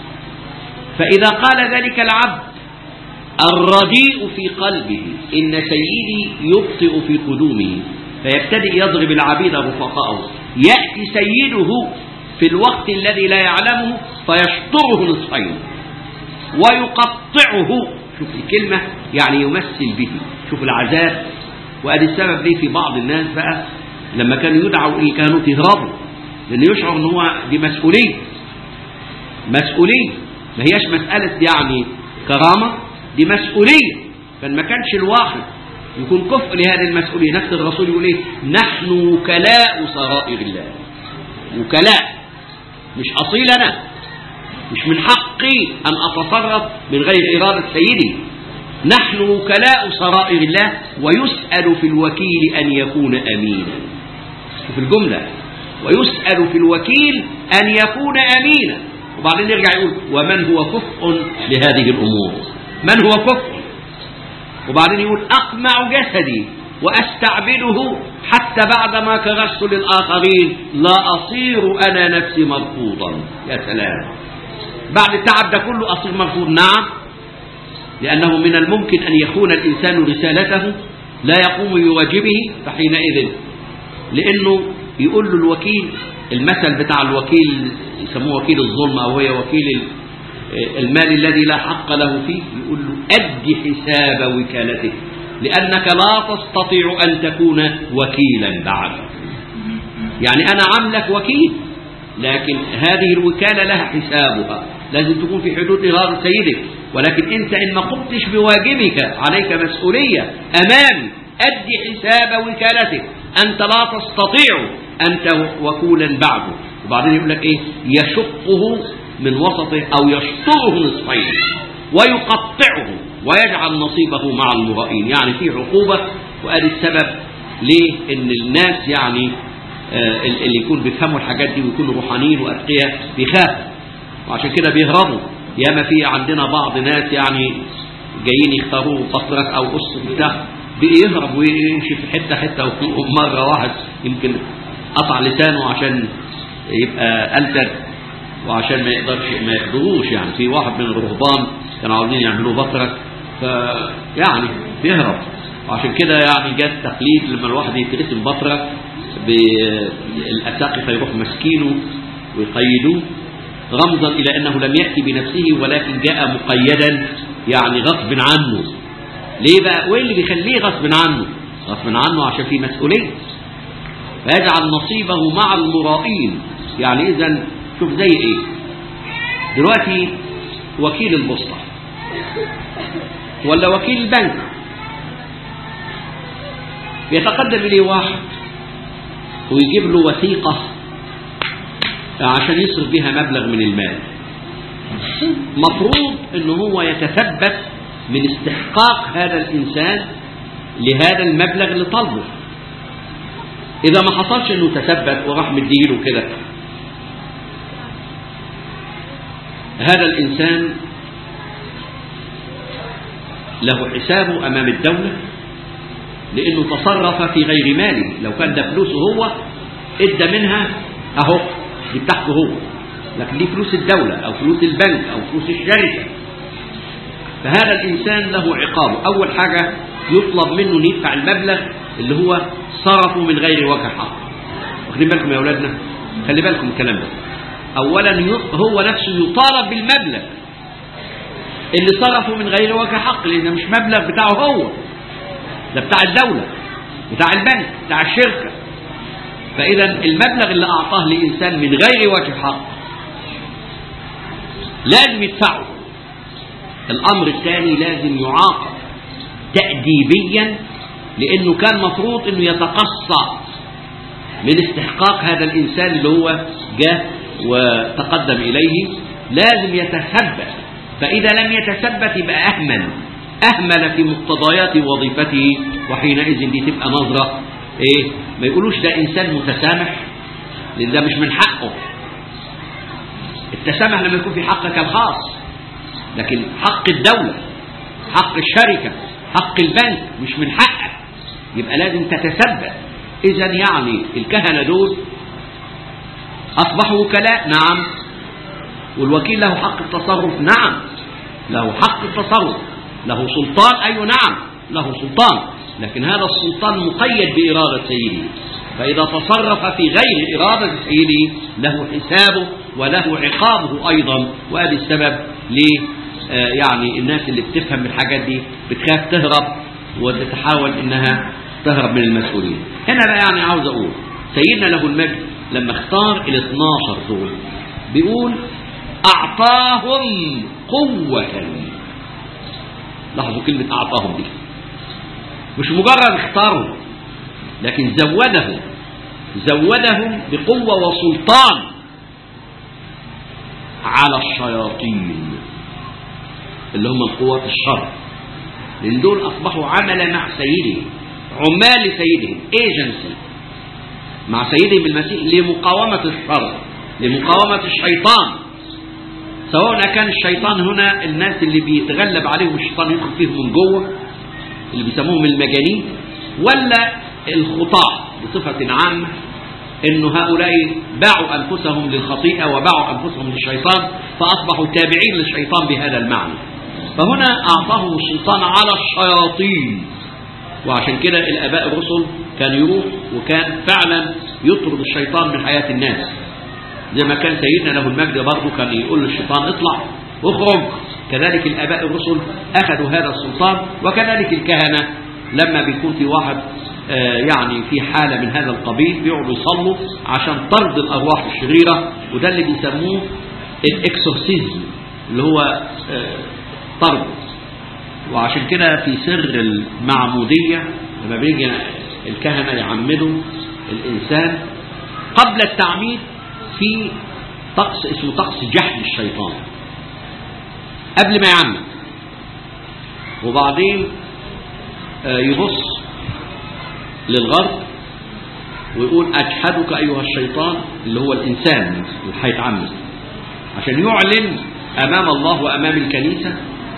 فإذا قال ذلك العبد الرديء في قلبه إن سيدي يبطئ في قدومه فيبتدئ يضرب العبيد رفقاءه يأتي سيده في الوقت الذي لا يعلمه فيشطره نصفين ويقطعه شوف الكلمة يعني يمثل به شوف العذاب وادي السبب ليه في بعض الناس بقى لما كانوا يدعوا الى الكهنوت يهربوا لان يشعر ان هو دي مسؤوليه مسؤوليه ما هياش مساله يعني كرامه دي مسؤوليه كان ما كانش الواحد يكون كفء لهذه المسؤوليه نفس الرسول يقول ايه نحن وكلاء سرائر الله وكلاء مش اصيل انا مش من حقي ان اتصرف من غير اراده سيدي نحن وكلاء سرائر الله ويسأل في الوكيل أن يكون أمينا في الجملة ويسأل في الوكيل أن يكون أمينا وبعدين يرجع يقول ومن هو كفء لهذه الأمور من هو كفء وبعدين يقول أقمع جسدي وأستعبده حتى بعدما كرست للآخرين لا أصير أنا نفسي مرفوضا يا سلام بعد التعب ده كله أصير مرفوض نعم لأنه من الممكن أن يخون الإنسان رسالته لا يقوم بواجبه فحينئذ لأنه يقول له الوكيل المثل بتاع الوكيل يسموه وكيل الظلم أو هي وكيل المال الذي لا حق له فيه يقول له أد حساب وكالتك لأنك لا تستطيع أن تكون وكيلا بعد يعني أنا عاملك وكيل لكن هذه الوكالة لها حسابها لازم تكون في حدود إرادة سيدك ولكن أنت إن ما قمتش بواجبك عليك مسؤولية أمام أد حساب وكالتك أنت لا تستطيع أنت وكولا بعده وبعدين يقول لك إيه يشقه من وسطه أو يشطره نصفين ويقطعه ويجعل نصيبه مع المرائين يعني في عقوبة وأدي السبب ليه إن الناس يعني آه اللي يكون بيفهموا الحاجات دي ويكونوا روحانيين وأتقياء بيخافوا وعشان كده بيهربوا ياما في عندنا بعض ناس يعني جايين يختاروا بطرك او قص بتاع بيهرب ويمشي في حته حته مره واحد يمكن قطع لسانه عشان يبقى ألتر وعشان ما يقدرش ما يقدروش يعني في واحد من الرهبان كانوا عاوزين يعملوه بطرك فيعني بيهرب وعشان كده يعني جاء التقليد لما الواحد يترسم بطرك بالأساقفة يروح ماسكينه ويقيدوه رمزا إلى أنه لم يأتي بنفسه ولكن جاء مقيدا يعني غصب عنه ليه بقى وين اللي بيخليه غصب عنه غصب عنه عشان في مسؤولية فيجعل نصيبه مع المرائين يعني إذا شوف زي إيه دلوقتي وكيل البوسطة ولا وكيل البنك يتقدم إليه واحد ويجيب له وثيقة عشان يصرف بها مبلغ من المال مفروض ان هو يتثبت من استحقاق هذا الانسان لهذا المبلغ اللي طالبه إذا ما حصلش إنه تثبت وراح مديله كده هذا الإنسان له حسابه أمام الدولة لأنه تصرف في غير ماله لو كان ده فلوسه هو ادى منها أهو دي بتاعته هو لكن دي فلوس الدولة أو فلوس البنك أو فلوس الشركة فهذا الإنسان له عقابه أول حاجة يطلب منه أن يدفع المبلغ اللي هو صرفه من غير وجه حق واخدين بالكم يا أولادنا خلي بالكم الكلام ده أولا هو نفسه يطالب بالمبلغ اللي صرفه من غير وجه حق لأن مش مبلغ بتاعه هو ده بتاع الدولة بتاع البنك بتاع الشركة فإذا المبلغ اللي أعطاه لإنسان من غير وجه حق لازم يدفعه الأمر الثاني لازم يعاقب تأديبيا لأنه كان مفروض أنه يتقصى من استحقاق هذا الإنسان اللي هو جاء وتقدم إليه لازم يتثبت فإذا لم يتثبت يبقى أهمل أهمل في مقتضيات وظيفته وحينئذ دي تبقى نظرة إيه ما يقولوش ده إنسان متسامح لأن ده مش من حقه التسامح لما يكون في حقك الخاص لكن حق الدولة حق الشركة حق البنك مش من حقك يبقى لازم تتثبت إذا يعني الكهنة دول أصبحوا وكلاء نعم والوكيل له حق التصرف نعم له حق التصرف له سلطان أي نعم له سلطان لكن هذا السلطان مقيد بإرادة سيده فإذا تصرف في غير إرادة سيده له حسابه وله عقابه أيضا وهذا السبب ليه يعني الناس اللي بتفهم الحاجات دي بتخاف تهرب وتتحاول انها تهرب من المسؤولين هنا بقى يعني عاوز اقول سيدنا له المجد لما اختار ال 12 دول بيقول اعطاهم قوة لاحظوا كلمة اعطاهم دي مش مجرد اختارهم لكن زودهم زودهم بقوة وسلطان على الشياطين اللي هم القوات الشر لان دول اصبحوا عمل مع سيدهم عمال سيدهم ايجنسي مع سيدهم المسيح لمقاومة الشر لمقاومة الشيطان سواء كان الشيطان هنا الناس اللي بيتغلب عليهم الشيطان يدخل فيهم من جوه اللي بيسموهم المجانين ولا الخطاة بصفة عامة انه هؤلاء باعوا انفسهم للخطيئة وباعوا انفسهم للشيطان فاصبحوا تابعين للشيطان بهذا المعنى فهنا اعطاهم السلطان على الشياطين وعشان كده الاباء الرسل كان يروح وكان فعلا يطرد الشيطان من حياة الناس زي ما كان سيدنا له المجد برضه كان يقول للشيطان اطلع اخرج كذلك الاباء الرسل اخذوا هذا السلطان وكذلك الكهنة لما بيكون في واحد يعني في حالة من هذا القبيل بيقعدوا يصلوا عشان طرد الأرواح الشريرة وده اللي بيسموه الإكسورسيزم اللي هو طرد وعشان كده في سر المعمودية لما بيجي الكهنة يعمدوا الإنسان قبل التعميد في طقس اسمه طقس جحد الشيطان قبل ما يعمد وبعدين يبص للغرب ويقول أجحدك أيها الشيطان اللي هو الإنسان اللي هيتعمد عشان يعلن أمام الله وأمام الكنيسة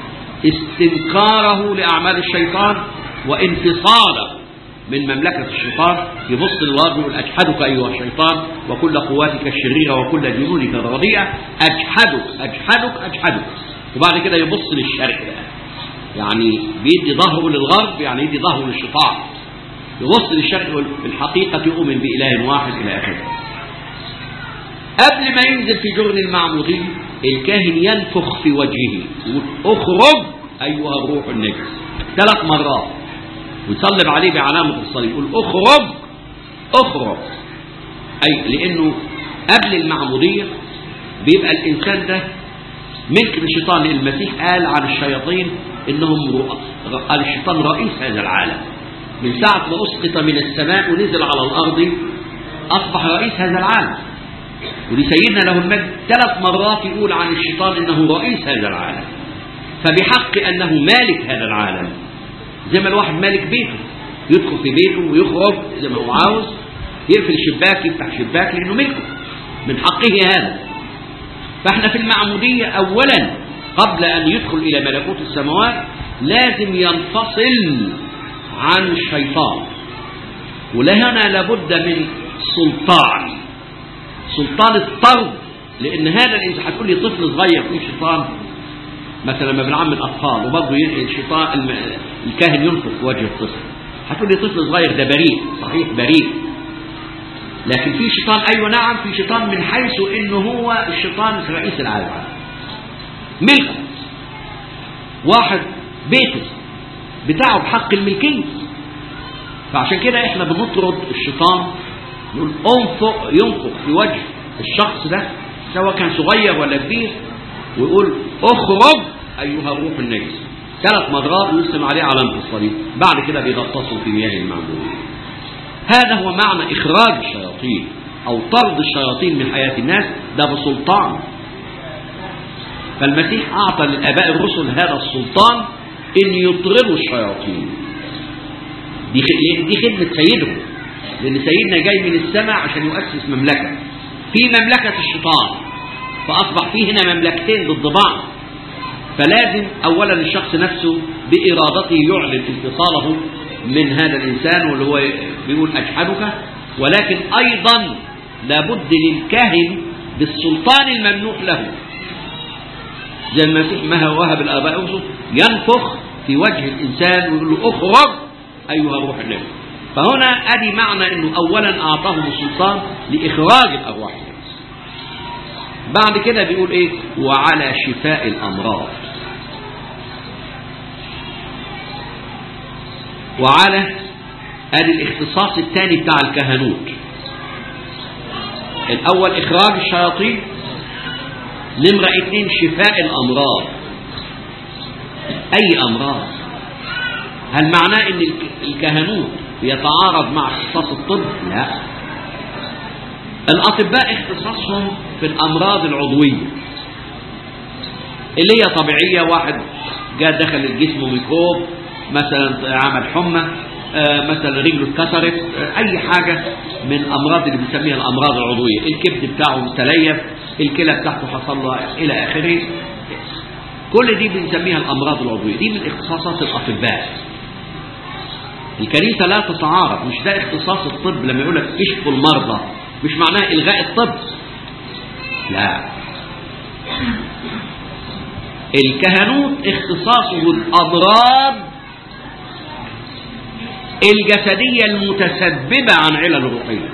استنكاره لأعمال الشيطان وانفصاله من مملكة الشيطان يبص للغرب ويقول أجحدك أيها الشيطان وكل قواتك الشريرة وكل جنونك الرديئة أجحدك أجحدك أجحدك وبعد كده يبص للشرق بقى يعني بيدي ظهره للغرب يعني يدي ظهره للشيطان يبص للشرق يقول في الحقيقة يؤمن بإله واحد إلى آخره قبل ما ينزل في جرن المعمودية الكاهن ينفخ في وجهه يقول اخرج أيها الروح النجس ثلاث مرات ويصلب عليه بعلامة الصليب يقول اخرج اخرج أي لأنه قبل المعمودية بيبقى الإنسان ده ملك الشيطان المسيح قال عن الشياطين إنهم قال الشيطان رئيس هذا العالم من ساعة ما أسقط من السماء ونزل على الأرض أصبح رئيس هذا العالم ودي سيدنا له المجد ثلاث مرات يقول عن الشيطان إنه رئيس هذا العالم فبحق أنه مالك هذا العالم زي ما الواحد مالك بيته يدخل في بيته ويخرج زي ما هو عاوز يقفل شباك يفتح شباك لأنه ملكه من حقه هذا فاحنا في المعمودية أولا قبل أن يدخل إلى ملكوت السماوات لازم ينفصل عن الشيطان ولهنا لابد من سلطان سلطان الطرد لأن هذا الإنسان هتقول لي طفل صغير فيه شيطان مثلا لما بنعمل أطفال وبرضه الشيطان الم- الكاهن ينفخ في وجه الطفل هتقول لي طفل صغير ده بريء صحيح بريء لكن في شيطان أيوة نعم في شيطان من حيث إنه هو الشيطان رئيس العالم ملكه واحد بيته بتاعه بحق الملكية فعشان كده احنا بنطرد الشيطان نقول انفق ينفق في وجه الشخص ده سواء كان صغير ولا كبير ويقول اخرج ايها الروح النجس ثلاث مرات ويرسم عليه علامة الصليب بعد كده بيغطسوا في مياه المعمودية هذا هو معنى اخراج الشياطين او طرد الشياطين من حياة الناس ده بسلطان فالمسيح اعطى للاباء الرسل هذا السلطان ان يطردوا الشياطين دي خ- دي خدمة سيدهم لأن سيدنا جاي من السماء عشان يؤسس مملكة في مملكة الشيطان فأصبح في هنا مملكتين ضد بعض فلازم أولا الشخص نفسه بإرادته يعلن انفصاله من هذا الإنسان واللي هو بيقول أجحدك ولكن أيضا لابد للكاهن بالسلطان الممنوح له زي المسيح ما هو وهب الآباء الرسل ينفخ في وجه الإنسان ويقول له اخرج أيها الروح النجس فهنا أدي معنى أنه أولا أعطاهم السلطان لإخراج الأرواح النجس بعد كده بيقول إيه وعلى شفاء الأمراض وعلى أدي الاختصاص الثاني بتاع الكهنوت الأول إخراج الشياطين نمرة اثنين شفاء الأمراض أي أمراض هل معناه ان الك- الكهنوت يتعارض مع اختصاص الطب لا الاطباء اختصاصهم في الامراض العضويه اللي هي طبيعيه واحد جاء دخل الجسم ميكروب مثلا عمل حمى آه، مثلا رجله اتكسرت آه، اي حاجه من الامراض اللي بنسميها الامراض العضويه الكبد بتاعه تليف الكلى بتاعته حصل لها الى اخره كل دي بنسميها الامراض العضويه دي من اختصاصات الاطباء الكنيسة لا تتعارض مش ده اختصاص الطب لما يقول لك اشفوا المرضى مش معناه إلغاء الطب لا الكهنوت اختصاصه الأمراض الجسدية المتسببة عن علل روحية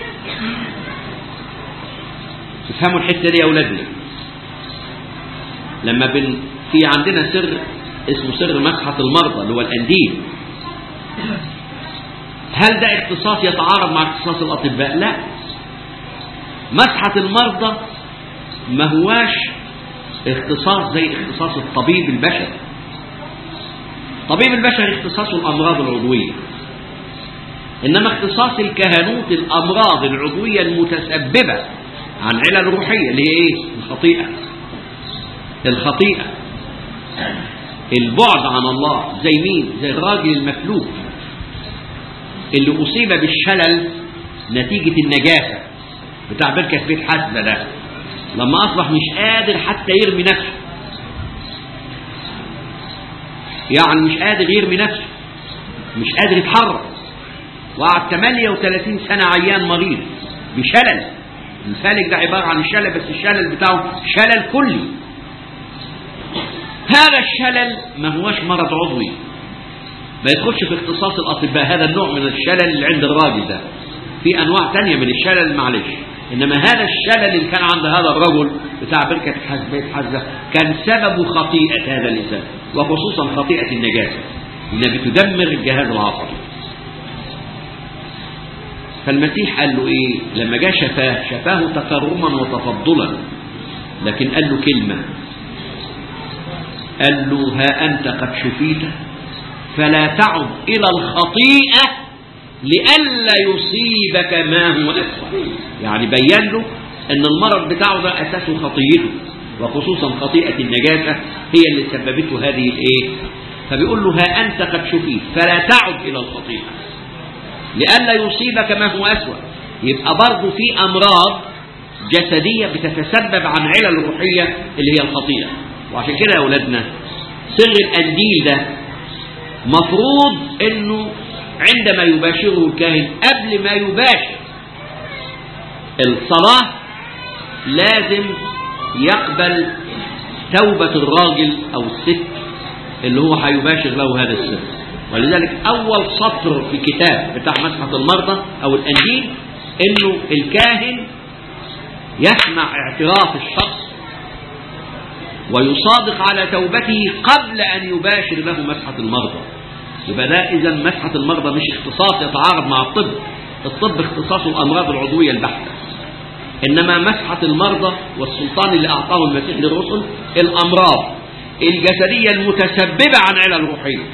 تفهموا الحتة دي يا أولادنا لما بن في عندنا سر اسمه سر مسحة المرضى اللي هو الأنديل هل ده اختصاص يتعارض مع اختصاص الأطباء لا مسحة المرضى ما هواش اختصاص زي اختصاص الطبيب البشري طبيب البشري اختصاصه الأمراض العضوية إنما اختصاص الكهنوت الأمراض العضوية المتسببة عن علل روحية اللي هي ايه الخطيئة الخطيئة البعد عن الله زي مين زي الراجل المفلوج اللي أصيب بالشلل نتيجة النجاسة بتاع بركة بيت حسنة ده لما أصبح مش قادر حتى يرمي نفسه يعني مش قادر يرمي نفسه مش قادر يتحرك وقعد 38 سنة عيان مريض بشلل الفالج ده عبارة عن الشلل بس الشلل بتاعه شلل كلي هذا الشلل ما هوش مرض عضوي ما يدخلش في اختصاص الأطباء هذا النوع من الشلل اللي عند الراجل ده في أنواع تانية من الشلل معلش إنما هذا الشلل اللي كان عند هذا الرجل بتاع بركة حزبة حزة كان سبب خطيئة هذا الإنسان وخصوصا خطيئة النجاسة إنها بتدمر الجهاز العصبي فالمسيح قال له إيه لما جاء شفاه شفاه تكرما وتفضلا لكن قال له كلمة قال له ها أنت قد شفيت فلا تعد إلى الخطيئة لئلا يصيبك ما هو أسوأ يعني بين له أن المرض بتاعه ده أساسه خطيئته وخصوصا خطيئة النجاسة هي اللي سببته هذه الإيه فبيقول له ها أنت قد شفيت فلا تعد إلى الخطيئة لئلا يصيبك ما هو أسوأ يبقى برضه في أمراض جسدية بتتسبب عن علل روحية اللي هي الخطيئة وعشان كده يا أولادنا سر الأنديل ده مفروض انه عندما يباشره الكاهن قبل ما يباشر الصلاة لازم يقبل توبة الراجل أو الست اللي هو هيباشر له هذا السر ولذلك أول سطر في كتاب بتاع مسحة المرضى أو الأنجيل إنه الكاهن يسمع اعتراف الشخص ويصادق على توبته قبل أن يباشر له مسحة المرضى يبقى ده إذا مسحة المرضى مش اختصاص يتعارض مع الطب الطب اختصاصه الأمراض العضوية البحتة إنما مسحة المرضى والسلطان اللي أعطاه المسيح للرسل الأمراض الجسدية المتسببة عن علل روحية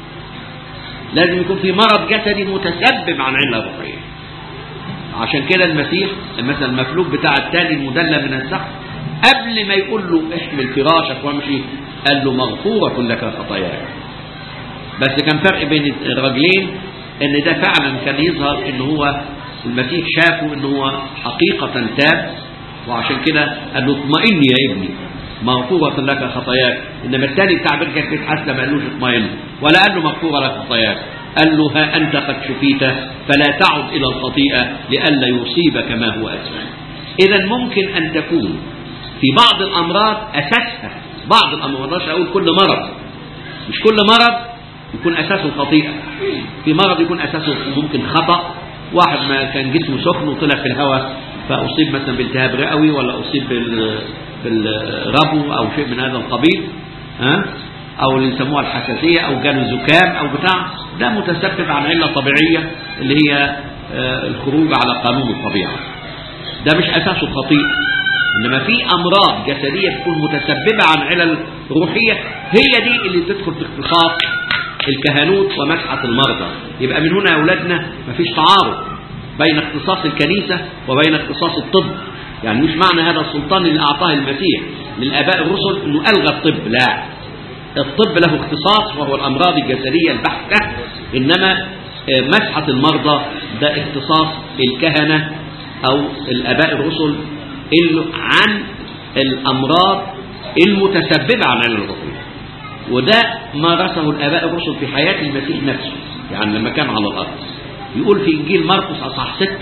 لازم يكون في مرض جسدي متسبب عن علة روحية عشان كده المسيح مثلا المفلوج بتاع التاني المدلى من السقف قبل ما يقول له احمل فراشك وامشي قال له مغفورة لك خطاياك بس كان فرق بين الرجلين ان ده فعلا كان يظهر ان هو المسيح شافه ان هو حقيقة تاب وعشان كده قال له اطمئن يا ابني مغفورة لك خطاياك انما الثاني بتاع بركة بيت حسن ما قالوش اطمئن ولا قال له مغفورة لك خطاياك قال له ها انت قد شفيت فلا تعد الى الخطيئة لئلا يصيبك ما هو اسفل اذا ممكن ان تكون في بعض الامراض اساسها بعض الامراض مش اقول كل مرض مش كل مرض يكون اساسه الخطيئة في مرض يكون اساسه ممكن خطأ واحد ما كان جسمه سخن وطلع في الهواء فاصيب مثلا بالتهاب رئوي ولا اصيب بال بالربو او شيء من هذا القبيل ها او اللي يسموها الحساسيه او جاله زكام او بتاع ده متسبب عن عله طبيعيه اللي هي آه، الخروج على قانون الطبيعه ده مش اساسه الخطيئه انما في امراض جسديه تكون متسببه عن علل روحيه هي دي اللي تدخل في اختصاص الكهنوت ومسحه المرضى يبقى من هنا يا اولادنا مفيش تعارض بين اختصاص الكنيسه وبين اختصاص الطب يعني مش معنى هذا السلطان اللي اعطاه المسيح للاباء الرسل انه الغى الطب لا الطب له اختصاص وهو الامراض الجسديه البحته انما آه، مسحه المرضى ده اختصاص الكهنه او الاباء الرسل اللي عن الامراض المتسببه عن علل الروحيه وده مارسه الاباء الرسل في حياه المسيح نفسه يعني لما كان على الارض يقول في انجيل مرقس اصحاح 6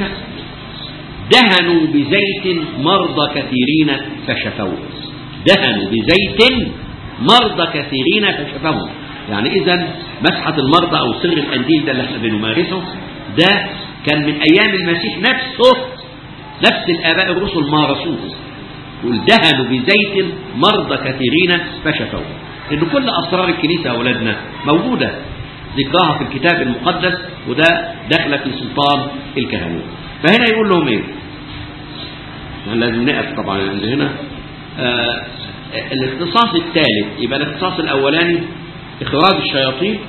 دهنوا بزيت مرضى كثيرين فشفوه دهنوا بزيت مرضى كثيرين فشفوه يعني اذا مسحه المرضى او سر الانديل ده اللي احنا بنمارسه ده كان من ايام المسيح نفسه نفس الاباء الرسل مارسوه يقول دهنوا بزيت مرضى كثيرين فشفوه ان كل اسرار الكنيسه يا اولادنا موجوده ذكرها في الكتاب المقدس وده داخله في سلطان الكهنوت فهنا يقول لهم ايه يعني لازم نقف طبعا عند هنا آه الاختصاص الثالث يبقى الاختصاص الاولاني اخراج الشياطين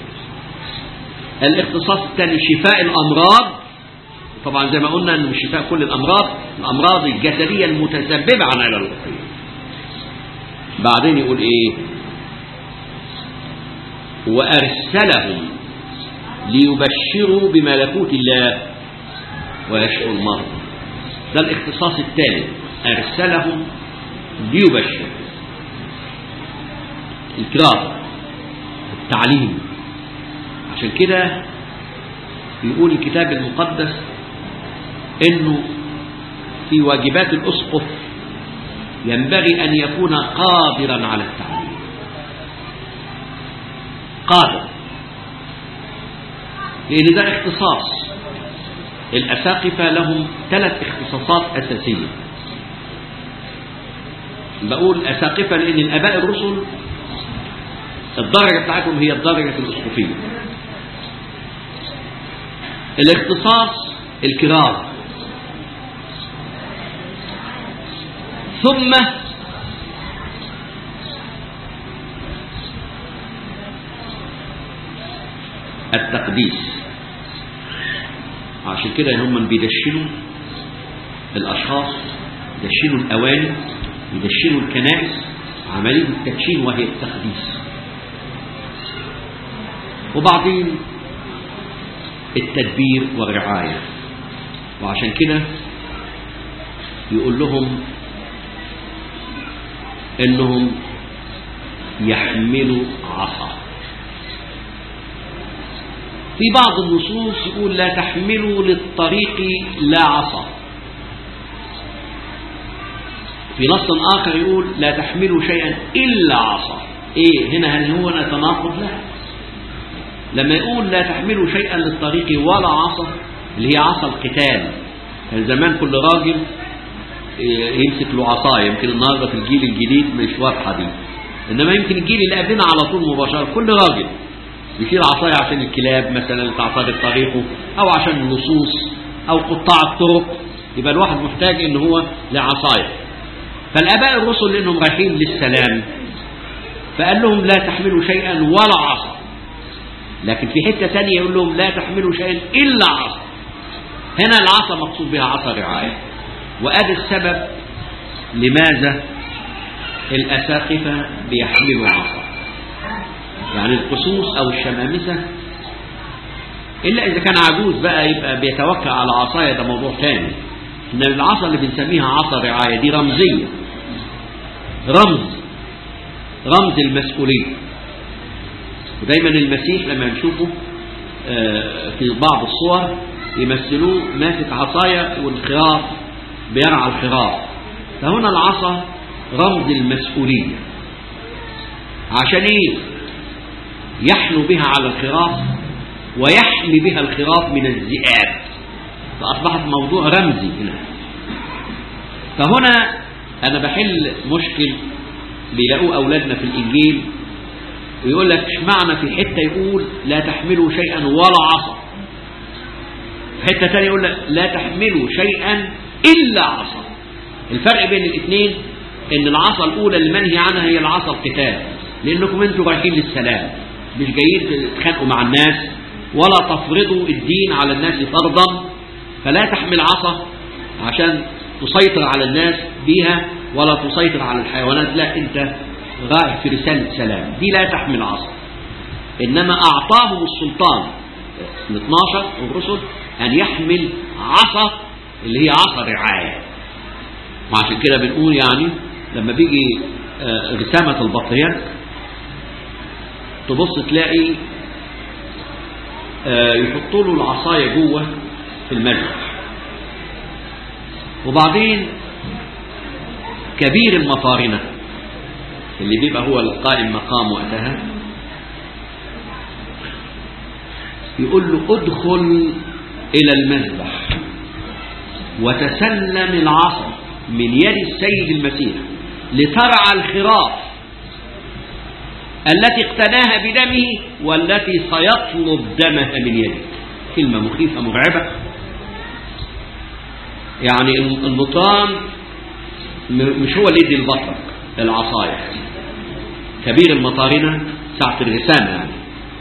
الاختصاص الثاني شفاء الامراض طبعا زي ما قلنا انه مش شفاء كل الامراض الامراض الجسديه المتسببه عن علل الروحيه بعدين يقول ايه وارسلهم ليبشروا بملكوت الله ويشفوا المرضى ده الاختصاص الثالث ارسلهم ليبشر الكرام التعليم عشان كده يقول الكتاب المقدس انه في واجبات الاسقف ينبغي ان يكون قادرا على التعليم قادر لان ده اختصاص الاساقفه لهم ثلاث اختصاصات اساسيه بقول اساقفه لان الاباء الرسل الدرجه بتاعتهم هي الدرجه الاسقفيه الاختصاص الكرام ثم التقديس عشان كده هم بيدشنوا الاشخاص يدشنوا الاواني يدشنوا الكنائس عمليه التدشين وهي التقديس وبعدين التدبير والرعاية وعشان كده يقول لهم انهم يحملوا عصا في بعض النصوص يقول لا تحملوا للطريق لا عصا في نص آخر يقول لا تحملوا شيئا إلا عصا إيه هنا هل هو تناقض لا لما يقول لا تحملوا شيئا للطريق ولا عصا اللي هي عصا القتال كان زمان كل راجل يمسك له عصايه يمكن النهارده في الجيل الجديد مش واضحه دي انما يمكن الجيل اللي قبلنا على طول مباشره كل راجل يشيل عصايه عشان الكلاب مثلا اللي تعترض طريقه او عشان اللصوص او قطاع الطرق يبقى الواحد محتاج ان هو لعصايه فالاباء الرسل لانهم رايحين للسلام فقال لهم لا تحملوا شيئا ولا عصا لكن في حته ثانيه يقول لهم لا تحملوا شيئا الا عصا هنا العصا مقصود بها عصا رعايه وادي السبب لماذا الاساقفه بيحملوا عصا يعني القسوس او الشمامسه الا اذا كان عجوز بقى يبقى بيتوكل على عصايه ده موضوع ثاني ان العصا اللي بنسميها عصا رعايه دي رمزيه رمز رمز المسؤوليه ودايما المسيح لما نشوفه في بعض الصور يمثلوه ماسك عصايه والخراف بيرعى الخراف فهنا العصا رمز المسؤوليه عشان ايه يحنو بها على الخراف ويحمي بها الخراف من الذئاب فأصبحت موضوع رمزي هنا فهنا أنا بحل مشكل بيلاقوه أولادنا في الإنجيل ويقول لك اشمعنى في حتة يقول لا تحملوا شيئا ولا عصا في حتة ثانية يقول لك لا تحملوا شيئا إلا عصا الفرق بين الاثنين ان العصا الأولى المنهي عنها هي العصا القتال لأنكم انتم رايحين للسلام مش جايين تتخانقوا مع الناس ولا تفرضوا الدين على الناس فرضا فلا تحمل عصا عشان تسيطر على الناس بيها ولا تسيطر على الحيوانات لا انت رايح في رسالة سلام دي لا تحمل عصا انما اعطاهم السلطان ال 12 الرسل ان يحمل عصا اللي هي عصا رعاية وعشان كده بنقول يعني لما بيجي رسامة البطريرك تبص تلاقي يحطوا له العصاية جوه في المذبح وبعدين كبير المطارنة اللي بيبقى هو القائم مقام وقتها يقول له ادخل إلى المذبح وتسلم العصا من يد السيد المسيح لترعى الخراف التي اقتناها بدمه والتي سيطلب دمها من يده كلمة مخيفة مرعبة يعني المطران مش هو اللي يدي البطل العصاية كبير المطارنة ساعة الرسامة يعني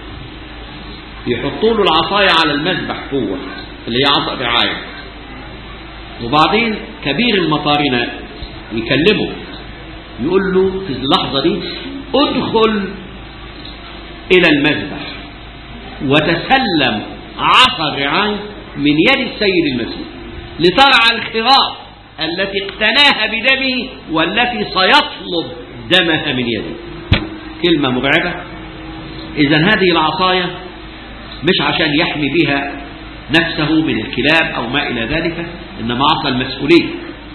يحطوا له العصاية على المذبح جوه اللي هي عصا رعاية وبعدين كبير المطارنة يكلمه يقول له في اللحظة دي ادخل إلى المذبح وتسلم عصا الرعاية من يد السيد المسيح لترعى الخراف التي اقتناها بدمه والتي سيطلب دمها من يده كلمة مرعبة إذا هذه العصاية مش عشان يحمي بها نفسه من الكلاب أو ما إلى ذلك إنما عصا المسؤولية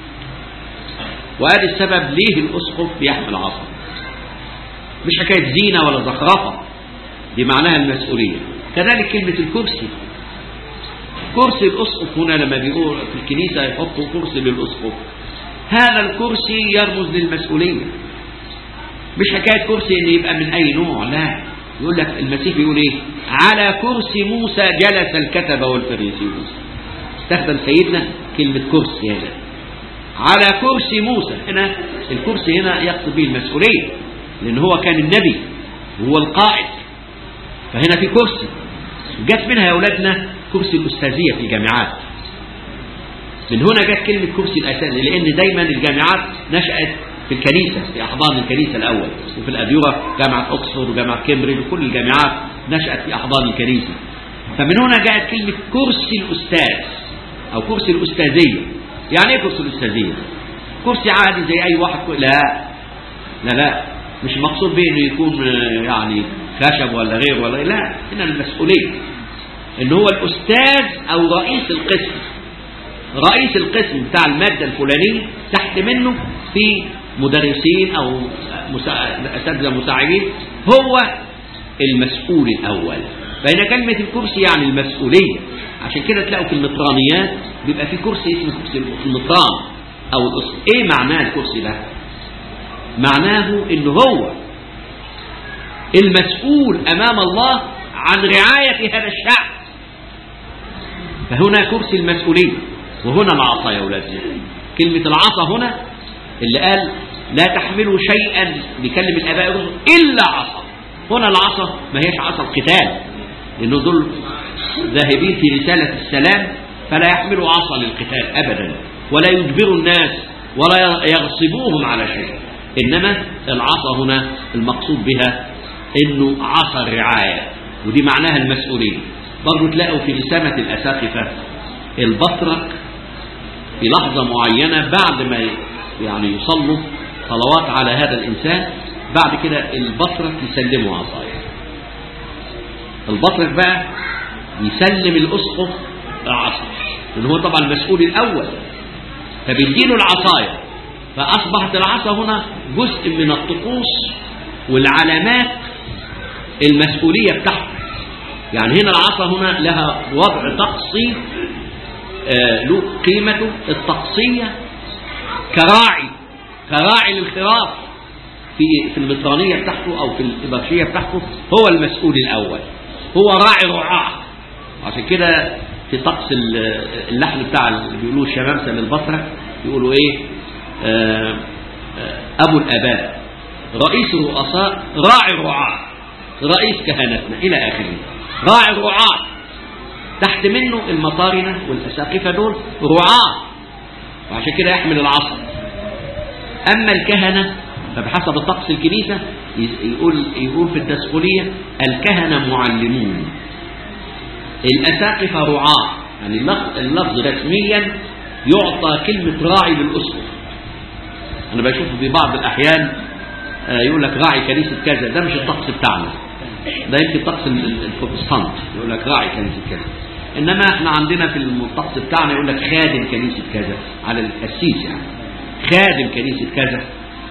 وهذا السبب ليه الأسقف بيحمل عصا مش حكاية زينة ولا زخرفة دي معناها المسؤولية كذلك كلمة الكرسي كرسي الأسقف هنا لما بيقول في الكنيسة يحطوا كرسي للأسقف هذا الكرسي يرمز للمسؤولية مش حكاية كرسي ان يبقى من اي نوع لا يقول لك المسيح بيقول ايه على كرسي موسى جلس الكتبة والفريسيون استخدم سيدنا كلمة كرسي هنا على كرسي موسى هنا الكرسي هنا يقصد به المسؤولية لان هو كان النبي وهو القائد فهنا في كرسي جت منها يا اولادنا كرسي الاستاذيه في الجامعات من هنا جت كلمه كرسي الاساتذه لان دايما الجامعات نشات في الكنيسه في احضان الكنيسه الاول وفي الاديره جامعه اوكسفورد وجامعه كامبريدج وكل الجامعات نشأت في أحضان الكنيسة فمن هنا جاءت كلمة كرسي الأستاذ أو كرسي الأستاذية يعني إيه كرسي الأستاذية؟ كرسي عادي زي أي واحد كو- لا لا لا مش مقصود به إنه يكون آه، يعني خشب ولا غير ولا غير. لا هنا المسؤولية إن هو الأستاذ أو رئيس القسم رئيس القسم بتاع المادة الفلانية تحت منه في مدرسين أو مسا- أساتذة مساعدين هو المسؤول الأول فهنا كلمة الكرسي يعني المسؤولية عشان كده تلاقوا في المطرانيات بيبقى في كرسي اسمه كرسي المطران أو الأصل إيه معناه الكرسي ده؟ معناه إن هو المسؤول أمام الله عن رعاية هذا الشعب فهنا كرسي المسؤولية وهنا العصا يا أولادي كلمة العصا هنا اللي قال لا تحملوا شيئا بيكلم الآباء الرسل إلا عصا هنا العصا ما هيش عصا القتال لأنه دول ذاهبين في رسالة السلام فلا يحملوا عصا للقتال أبدا ولا يجبروا الناس ولا يغصبوهم على شيء إنما العصا هنا المقصود بها إنه عصا الرعاية ودي معناها المسؤولية برضو تلاقوا في رسامة الأساقفة البطرك في لحظة معينة بعد ما يعني يصلوا صلوات على هذا الإنسان بعد كده البطرك يسلموا عصايا البطرك بقى يسلم الأسقف العصا لأن هو طبعا المسؤول الأول فبيديله العصايا فأصبحت العصا هنا جزء من الطقوس والعلامات المسؤولية بتاعته يعني هنا العصا هنا لها وضع طقسي آه، له قيمته الطقسية كراعي كراعي للخراف في في المطرانية بتاعته أو في الإبرشية بتاعته هو المسؤول الأول هو راعي رعاة عشان كده في طقس ال- اللحن بتاع اللي بيقولوه الشمامسة للبصرة يقولوا إيه آه، آه، أبو الآباء رئيس الرؤساء راعي الرعاة رئيس كهنتنا إلى آخره راعي الرعاة تحت منه المطارنة والأساقفة دول رعاة وعشان كده يحمل العصا أما الكهنة فبحسب الطقس الكنيسة يقول يقول في التسخلية الكهنة معلمون الأساقفة رعاة يعني اللفظ, اللفظ رسميا يعطى كلمة راعي للأسقف أنا بشوف في بعض الأحيان آه، يقول لك راعي كنيسة كذا ده مش الطقس بتاعنا ده يمكن طقس ال- ال- البروتستانت يقول لك راعي كنيسة كذا إنما احنا عندنا في الطقس بتاعنا يقول لك خادم كنيسة كذا على القسيس يعني خادم كنيسة كذا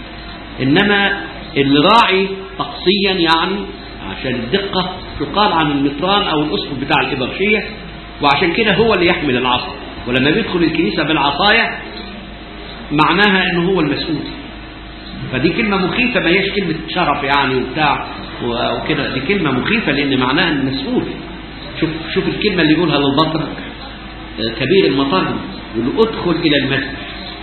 إنما الراعي طقسيا يعني عشان الدقة تقال عن المطران أو الأسقف بتاع الإبرشية وعشان كده هو اللي يحمل العصا ولما بيدخل الكنيسة بالعصاية معناها إنه هو المسؤول فدي كلمة مخيفة ما هيش كلمة شرف يعني وبتاع وكده دي كلمة مخيفة لأن معناها المسؤول شوف شوف الكلمة اللي يقولها للبطرك آه، كبير المطر يقول له ادخل إلى المسجد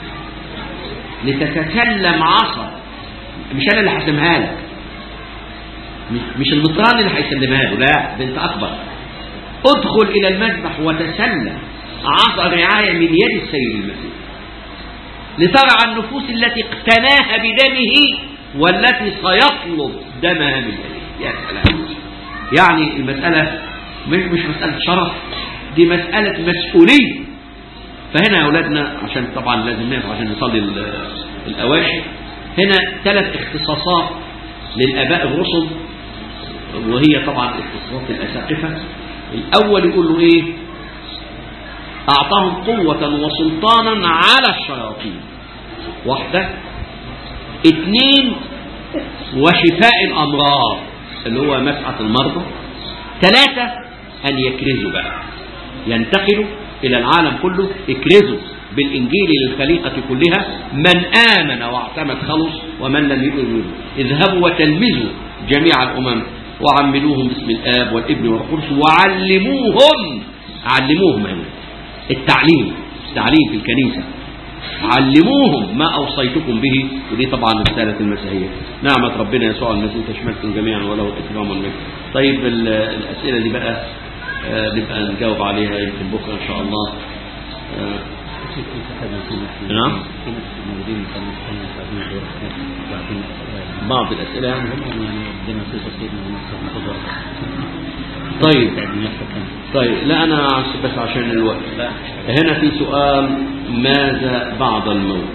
لتتكلم عصا مش أنا اللي هسمها لك مش- مش المطران اللي هيسلمها له لا ده أنت أكبر ادخل إلى المذبح وتسلم عصا رعاية من يد السيد المسيح لترعى النفوس التي اقتناها بدمه والتي سيطلب دمها من يده يا سلام يعني المسألة مش مش مسألة شرف دي مسألة مسؤولية فهنا يا أولادنا عشان طبعا لازم نقف عشان نصلي ال- الأواشي هنا ثلاث اختصاصات للآباء الرسل وهي طبعا اختصاصات الأساقفة الأول يقول له إيه أعطاهم قوة وسلطانا على الشياطين واحدة اثنين وشفاء الأمراض اللي هو مسعة المرضى ثلاثة أن يكرزوا بقى ينتقلوا إلى العالم كله اكرزوا بالإنجيل للخليقة كلها من آمن واعتمد خلص ومن لم يؤمن اذهبوا وتلمذوا جميع الأمم وعملوهم باسم الآب والابن والقدس وعلموهم علموهم هنا التعليم التعليم في الكنيسة علموهم ما أوصيتكم به ودي طبعا رسالة المسيحية نعمة ربنا يسوع المسيح تشملكم جميعا وله الإكرام والمجد طيب ال- الأسئلة دي بقى آه، نبقى نجاوب عليها يمكن بكرة إن شاء الله آه، نعم. في ناس موجودين كانوا كانوا قاعدين دور وبعدين بعض الأسئلة يعني هم يعني ربنا يصير سيدنا ونصر نقدر طيب تعبين نفسك كان طيب لا أنا عش- بس عشان الوقت لا هنا في سؤال ماذا بعد الموت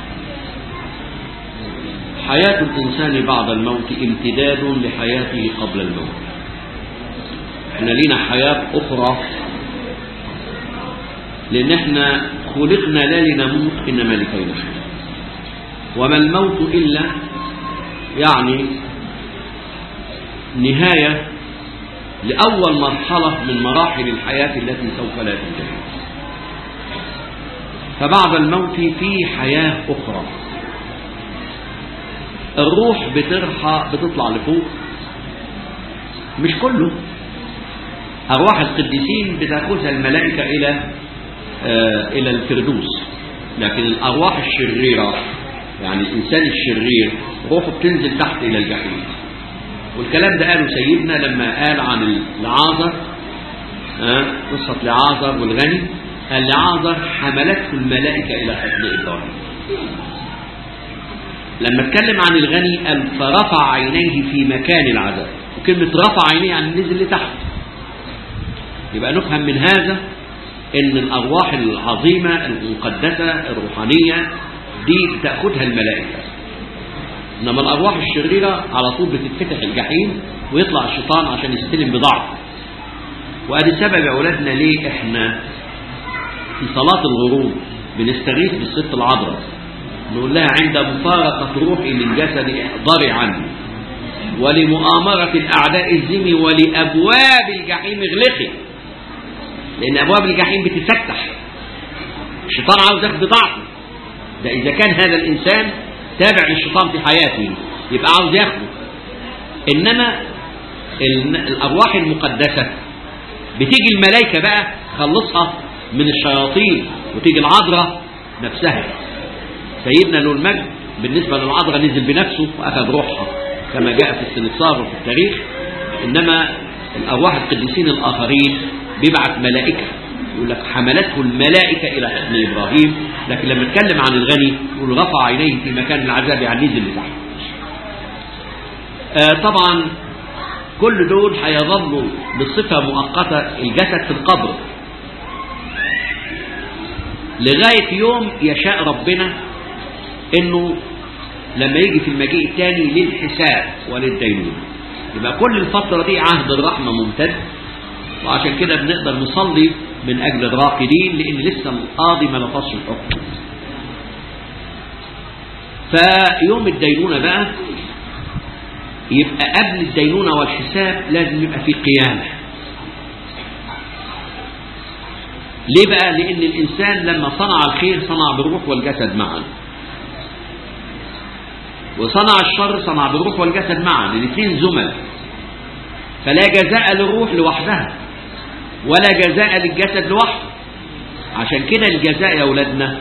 حياة الإنسان بعد الموت امتداد لحياته قبل الموت احنا لينا حياة أخرى لأن احنا خلقنا لا لنموت إنما لكي نحيا وما الموت إلا يعني نهاية لأول مرحلة من مراحل الحياة التي سوف لا تنتهي فبعد الموت في حياة أخرى الروح بترحى بتطلع لفوق مش كله أرواح القديسين بتأخذها الملائكة إلى آه إلى الفردوس لكن الأرواح الشريرة يعني الإنسان الشرير روحه بتنزل تحت إلى الجحيم والكلام ده قاله سيدنا لما قال عن العازر آه، قصة لعازر والغني قال لعازر حملته الملائكة إلى حضن إبراهيم لما اتكلم عن الغني قال فرفع عينيه في مكان العذاب وكلمة رفع عينيه يعني نزل لتحت يبقى نفهم من هذا ان الارواح العظيمة المقدسة الروحانية دي تأخذها الملائكة انما الارواح الشريرة على طول بتتفتح الجحيم ويطلع الشيطان عشان يستلم بضاعته وادي سبب يا اولادنا ليه احنا في صلاة الغروب بنستغيث بالست العذراء نقول لها عند مفارقة روحي من جسدي احضري عني ولمؤامرة الأعداء الزمي ولأبواب الجحيم اغلقي لأن أبواب الجحيم بتفتح الشيطان عاوز ياخد بضاعته ده إذا كان هذا الإنسان تابع للشيطان في حياته يبقى عاوز ياخده إنما ال- الأرواح المقدسة بتيجي الملائكة بقى خلصها من الشياطين وتيجي العذراء نفسها سيدنا له المجد بالنسبة للعذراء نزل بنفسه وأخذ روحها كما جاء في السنكسار وفي التاريخ إنما الأرواح القديسين الآخرين بيبعت ملائكة يقول لك حملته الملائكة إلى حضن إبراهيم لكن لما اتكلم عن الغني يقول رفع عينيه في مكان العذاب يعني نزل لتحت آه طبعا كل دول هيظلوا بصفة مؤقتة الجسد في القبر لغاية يوم يشاء ربنا انه لما يجي في المجيء الثاني للحساب وللدينونة يبقى كل الفترة دي عهد الرحمة ممتد وعشان كده بنقدر نصلي من أجل الراقدين لأن لسه القاضي ما لفظش الحكم فيوم الدينونة بقى يبقى قبل الدينونة والحساب لازم يبقى في قيامة ليه بقى لأن الإنسان لما صنع الخير صنع بالروح والجسد معا وصنع الشر صنع بالروح والجسد معا الاثنين زمل فلا جزاء للروح لوحدها ولا جزاء للجسد لوحده عشان كده الجزاء يا أولادنا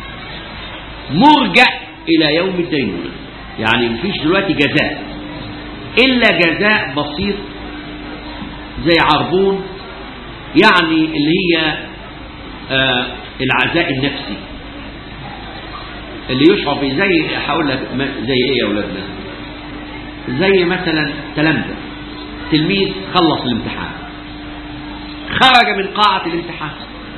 مرجع إلى يوم الدينونة يعني مفيش دلوقتي جزاء إلا جزاء بسيط زي عربون يعني اللي هي آه العزاء النفسي اللي يشعر به زي هقول لك ما- زي ايه يا اولادنا زي مثلا تلامذه تلميذ خلص الامتحان خرج من قاعة الامتحان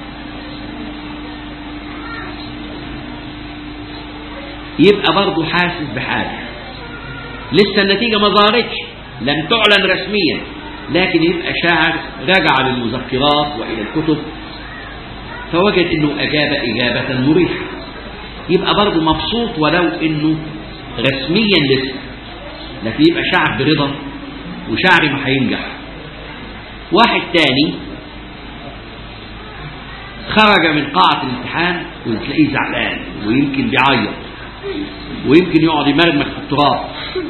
يبقى برضه حاسس بحاجة لسه النتيجة ما ظهرتش لم تعلن رسميا لكن يبقى شاعر رجع للمذكرات وإلى الكتب فوجد انه اجاب اجابة مريحة يبقى برضه مبسوط ولو انه رسميا لسه لكن يبقى شعر برضا وشعري ما هينجح واحد تاني خرج من قاعة الامتحان وتلاقيه زعلان ويمكن بيعيط ويمكن يقعد يمرمخ في التراب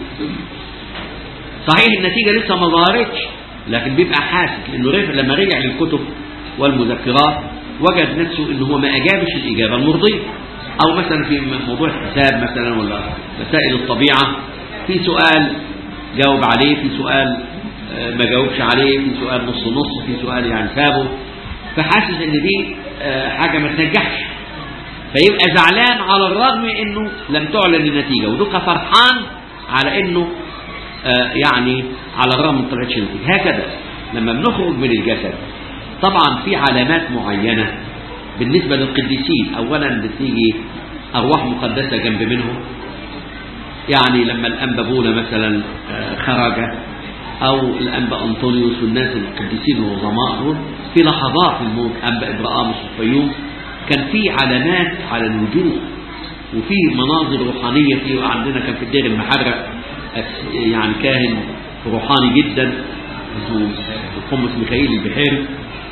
صحيح النتيجة لسه ما ظهرتش لكن بيبقى حاسس لانه رجع لما رجع للكتب والمذكرات وجد نفسه انه هو ما اجابش الاجابة المرضية او مثلا في موضوع الحساب مثلا ولا مسائل الطبيعة في سؤال جاوب عليه في سؤال آه، ما جاوبش عليه في سؤال نص نص في سؤال يعني سابه فحاسس ان دي آه، حاجة ما تنجحش فيبقى زعلان على الرغم انه لم تعلن النتيجه ودوكا فرحان على انه آه يعني على الرغم ما طلعتش النتيجه هكذا لما بنخرج من الجسد طبعا في علامات معينه بالنسبه للقديسين اولا بتيجي ارواح مقدسه جنب منهم يعني لما الانبا بولا مثلا آه خرج او الانبا انطونيوس والناس القديسين العظماء دول في لحظات الموت انبا ابراهام الصفيوم كان في علامات على الوجوه وفي مناظر روحانيه في عندنا كان في الدير المحرق يعني كاهن روحاني جدا اسمه القمص ميخائيل البحيري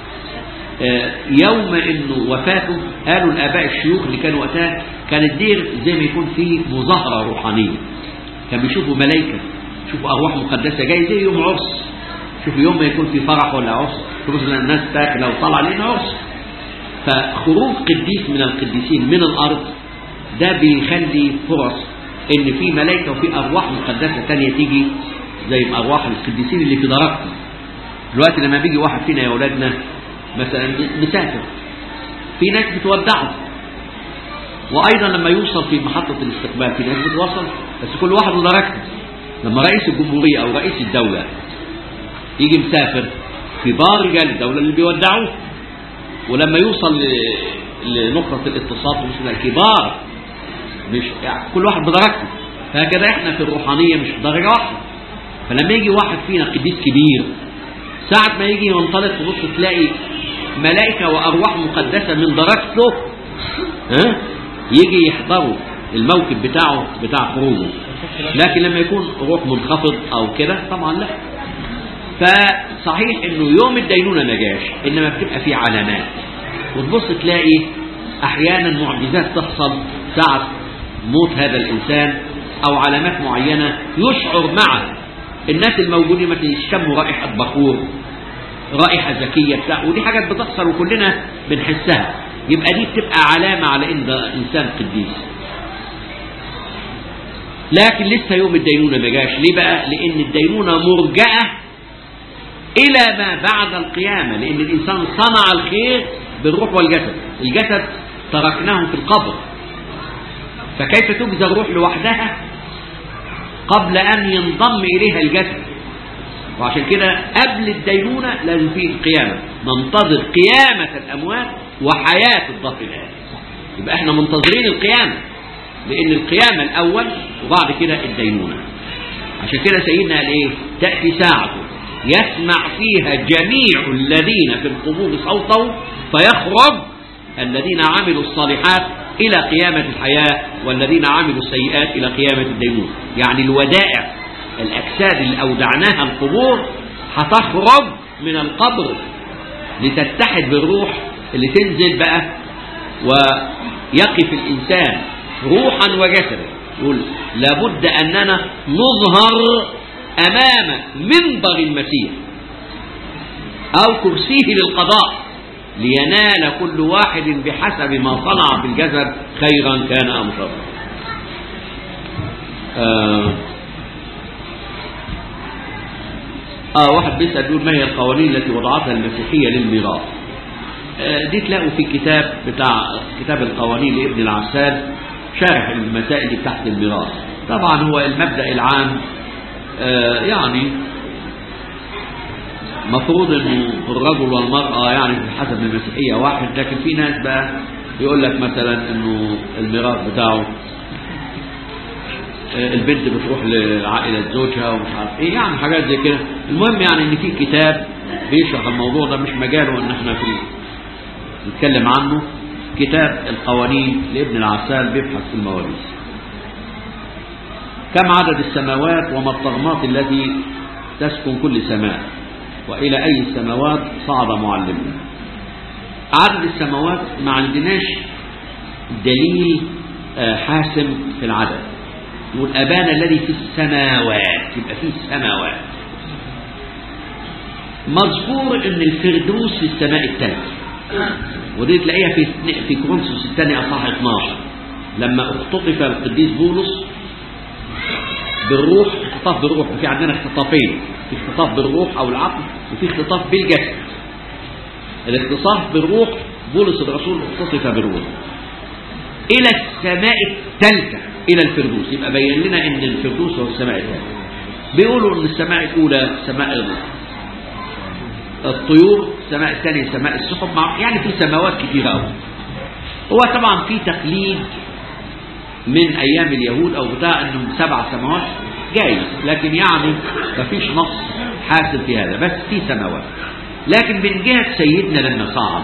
يوم انه وفاته قالوا الاباء الشيوخ اللي كانوا وقتها كان الدير زي ما يكون فيه مظاهره روحانيه كان بيشوفوا ملائكه شوفوا ارواح مقدسه جاي زي يوم عرس شوفوا يوم ما يكون في فرح ولا عرس شوفوا الناس تاكله وطلع علينا عرس فخروج قديس من القديسين من الارض ده بيخلي فرص ان في ملائكه وفي ارواح مقدسه تانية تيجي زي ارواح القديسين اللي في درجتنا دلوقتي لما بيجي واحد فينا يا اولادنا مثلا مسافر في ناس بتودعه وايضا لما يوصل في محطه الاستقبال في ناس بتوصل بس كل واحد ودرجته لما رئيس الجمهوريه او رئيس الدوله يجي مسافر كبار رجال الدوله اللي بيودعوه ولما يوصل لنقطه الاتصال مش كبار مش يعني كل واحد بدرجته فهكذا احنا في الروحانيه مش بدرجه واحده فلما يجي واحد فينا قديس كبير ساعة ما يجي ينطلق تبص تلاقي ملائكة وأرواح مقدسة من درجته ها يجي يحضروا الموكب بتاعه بتاع خروجه لكن لما يكون روح منخفض أو كده طبعا لا فصحيح انه يوم الدينونة ما جاش انما بتبقى فيه علامات وتبص تلاقي احيانا معجزات تحصل ساعة موت هذا الانسان او علامات معينة يشعر معه الناس الموجودين مثلا يشموا رائحة بخور رائحة ذكية بتاع ودي حاجات بتحصل وكلنا بنحسها يبقى دي بتبقى علامة على ان ده انسان قديس لكن لسه يوم الدينونة ما جاش ليه بقى لان الدينونة مرجئة الى ما بعد القيامة لان الانسان صنع الخير بالروح والجسد الجسد تركناه في القبر فكيف تجزى الروح لوحدها قبل أن ينضم إليها الجسد وعشان كده قبل الدينونة لازم فيه القيامة ننتظر قيامة الأموات وحياة الضفلات يبقى احنا منتظرين القيامة لأن القيامة الأول وبعد كده الدينونة عشان كده سيدنا قال إيه تأتي ساعة يسمع فيها جميع الذين في القبور صوته فيخرج الذين عملوا الصالحات إلى قيامة الحياة والذين عملوا السيئات إلى قيامة الدينون يعني الودائع الأجساد اللي أودعناها القبور هتخرج من القبر لتتحد بالروح اللي تنزل بقى ويقف الإنسان روحا وجسدا يقول لابد أننا نظهر أمام منبر المسيح أو كرسيه للقضاء لينال كل واحد بحسب ما صنع في الجسد خيرا كان أم شرا آه. آه واحد بيسأل بيقول ما هي القوانين التي وضعتها المسيحية للميراث آه دي تلاقوا في كتاب بتاع كتاب القوانين لابن العسال شارح المسائل دي تحت الميراث طبعا هو المبدأ العام آه يعني مفروض انه الرجل والمرأة يعني بحسب المسيحية واحد لكن في ناس بقى يقول لك مثلا انه الميراث بتاعه البنت بتروح لعائلة زوجها ومش عارف ايه يعني حاجات زي كده المهم يعني ان في كتاب بيشرح الموضوع ده مش مجاله ان احنا في نتكلم عنه كتاب القوانين لابن العسال بيبحث في المواريث كم عدد السماوات وما الطغمات التي تسكن كل سماء وإلى أي السماوات صعد معلمنا عدد السماوات ما عندناش دليل حاسم في العدد يقول أبانا الذي في السماوات يبقى في السماوات مذكور ان الفردوس في السماء الثالثة ودي تلاقيها في في كورنثوس الثاني اصحاح 12 لما اختطف القديس بولس بالروح اختطاف بالروح وفي عندنا اختطافين في اختطاف بالروح او العقل وفي اختطاف بالجسد الاختصاص بالروح بولس الرسول اختصف بالروح إلى السماء الثالثة إلى الفردوس يبقى بين لنا إن الفردوس هو السماء الثالثة بيقولوا إن السماء الأولى سماء الطيور السماء الثانية سماء السحب مع يعني في سماوات كثيرة أوي هو طبعا في تقليد من أيام اليهود أو بتاع إنهم سبع سماوات جايز لكن يعني مفيش نص حاسم في هذا بس في سماوات لكن من جهة سيدنا لما صعد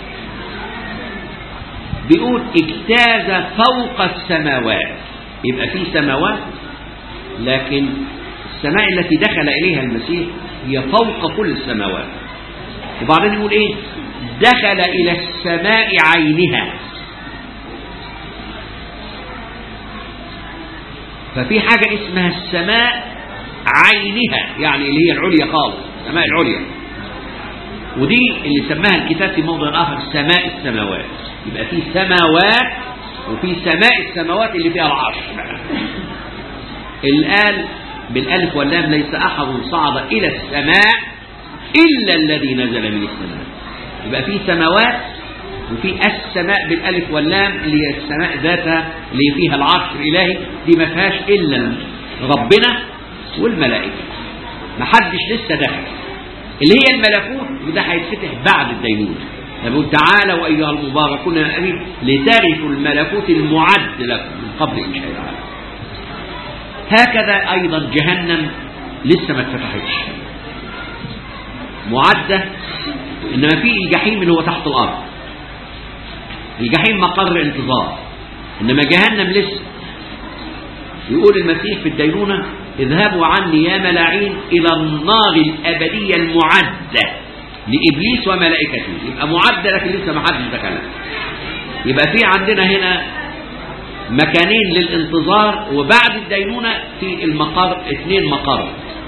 بيقول اجتاز فوق السماوات يبقى في سماوات لكن السماء التي دخل إليها المسيح هي فوق كل السماوات وبعدين يقول ايه دخل إلى السماء عينها ففي حاجة اسمها السماء عينها يعني اللي هي العليا خالص السماء العليا ودي اللي سماها الكتاب في موضع آخر سماء السماوات يبقى في سماوات وفي سماء السماوات اللي فيها العرش الآن بالألف واللام ليس أحد صعد إلى السماء إلا الذي نزل من السماء يبقى في سماوات وفي السماء بالألف واللام اللي هي السماء ذاتها اللي فيها العرش الإلهي دي ما فيهاش إلا ربنا والملائكة ما حدش لسه دخل اللي هي الملكوت وده هيتفتح بعد الدينونة يقول تعالوا أيها المباركون الأمين لترثوا الملكوت المعد لكم من قبل إنشاء العالم هكذا أيضا جهنم لسه ما اتفتحتش معدة إنما في الجحيم اللي هو تحت الأرض الجحيم مقر انتظار إنما جهنم لسه يقول المسيح في الدينونة اذهبوا عني يا ملاعين إلى النار الأبدية المعدة لإبليس وملائكته يبقى معدة لكن لسه ما حدش دخلها يبقى في عندنا هنا مكانين للانتظار وبعد الدينونة في المقر اثنين مقر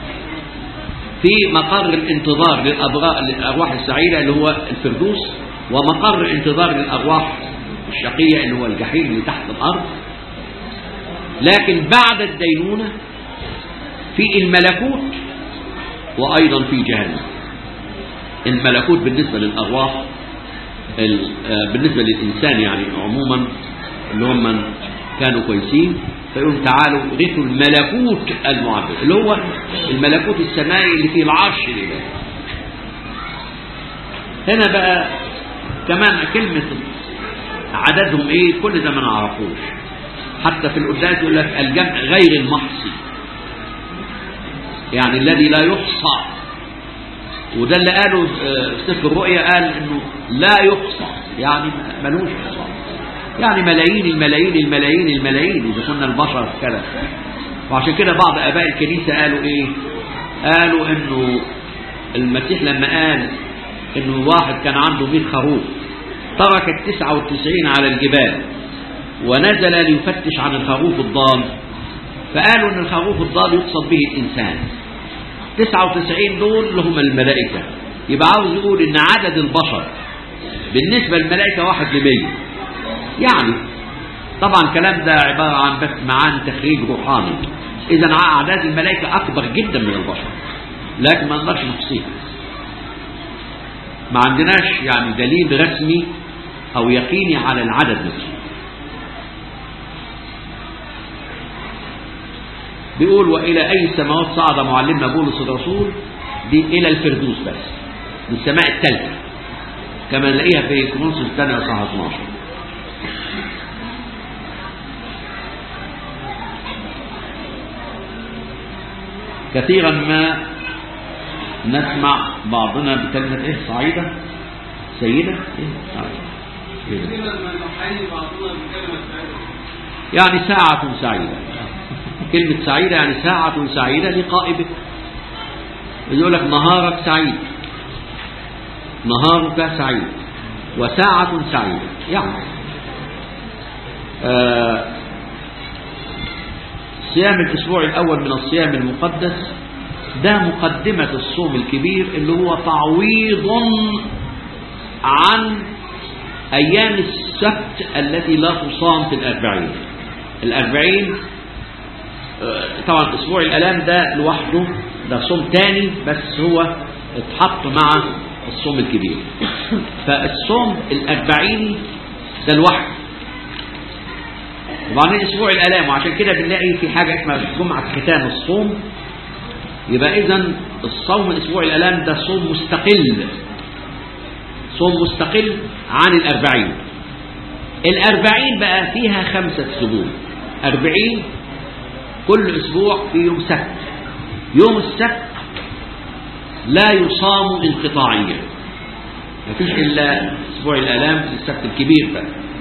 في مقر الانتظار للأرواح السعيدة اللي هو الفردوس ومقر انتظار للأرواح الشقية اللي هو الجحيم اللي تحت الأرض لكن بعد الدينونة في الملكوت وأيضا في جهنم الملكوت بالنسبة للأرواح بالنسبة للإنسان يعني عموما اللي هم من كانوا كويسين فيقول تعالوا رثوا الملكوت المعبد اللي هو الملكوت السمائي اللي فيه العرش الإلهي هنا بقى كمان كلمة عددهم ايه كل ده ما نعرفوش حتى في القداس يقول لك الجمع غير المحصي يعني الذي لا يحصى وده اللي قاله في سفر الرؤيا قال انه لا يحصى يعني ملوش حصى يعني ملايين الملايين الملايين الملايين اذا كنا البشر كده وعشان كده بعض اباء الكنيسه قالوا ايه قالوا انه المسيح لما قال انه واحد كان عنده 100 خروف ترك ال 99 على الجبال ونزل ليفتش عن الخروف الضال فقالوا ان الخروف الضال يقصد به الانسان 99 دول اللي هم الملائكه يبقى عاوز يقول ان عدد البشر بالنسبه للملائكه واحد لمية يعني طبعا الكلام ده عباره عن بس معان تخريج روحاني اذا اعداد الملائكه اكبر جدا من البشر لكن ما نقدرش نحصيها ما عندناش يعني دليل رسمي او يقيني على العدد نفسه بيقول والى اي سماوات صعد معلمنا بولس الرسول دي الى الفردوس بس السماء الثالثه كما نلاقيها في كورنثوس الثانيه صح 12 كثيرا ما نسمع بعضنا بكلمة ايه صعيدة سيدة ايه صعيدة إيه؟ يعني ساعة سعيدة كلمة سعيدة يعني ساعة سعيدة لقائبك يقول لك نهارك سعيد نهارك سعيد وساعة سعيدة يعني آه صيام الأسبوع الأول من الصيام المقدس ده مقدمة الصوم الكبير اللي هو تعويض عن أيام السبت التي لا تصام في الأربعين الأربعين طبعا أسبوع الألام ده لوحده ده صوم تاني بس هو اتحط مع الصوم الكبير فالصوم الأربعيني ده لوحده وبعدين اسبوع الالام وعشان كده بنلاقي في حاجه اسمها جمعه ختام الصوم يبقى اذا الصوم اسبوع الالام ده صوم مستقل صوم مستقل عن الأربعين الأربعين بقى فيها خمسة سبوع أربعين كل أسبوع في يوم سبت يوم السبت لا يصام انقطاعيا مفيش إلا أسبوع الآلام السبت الكبير بقى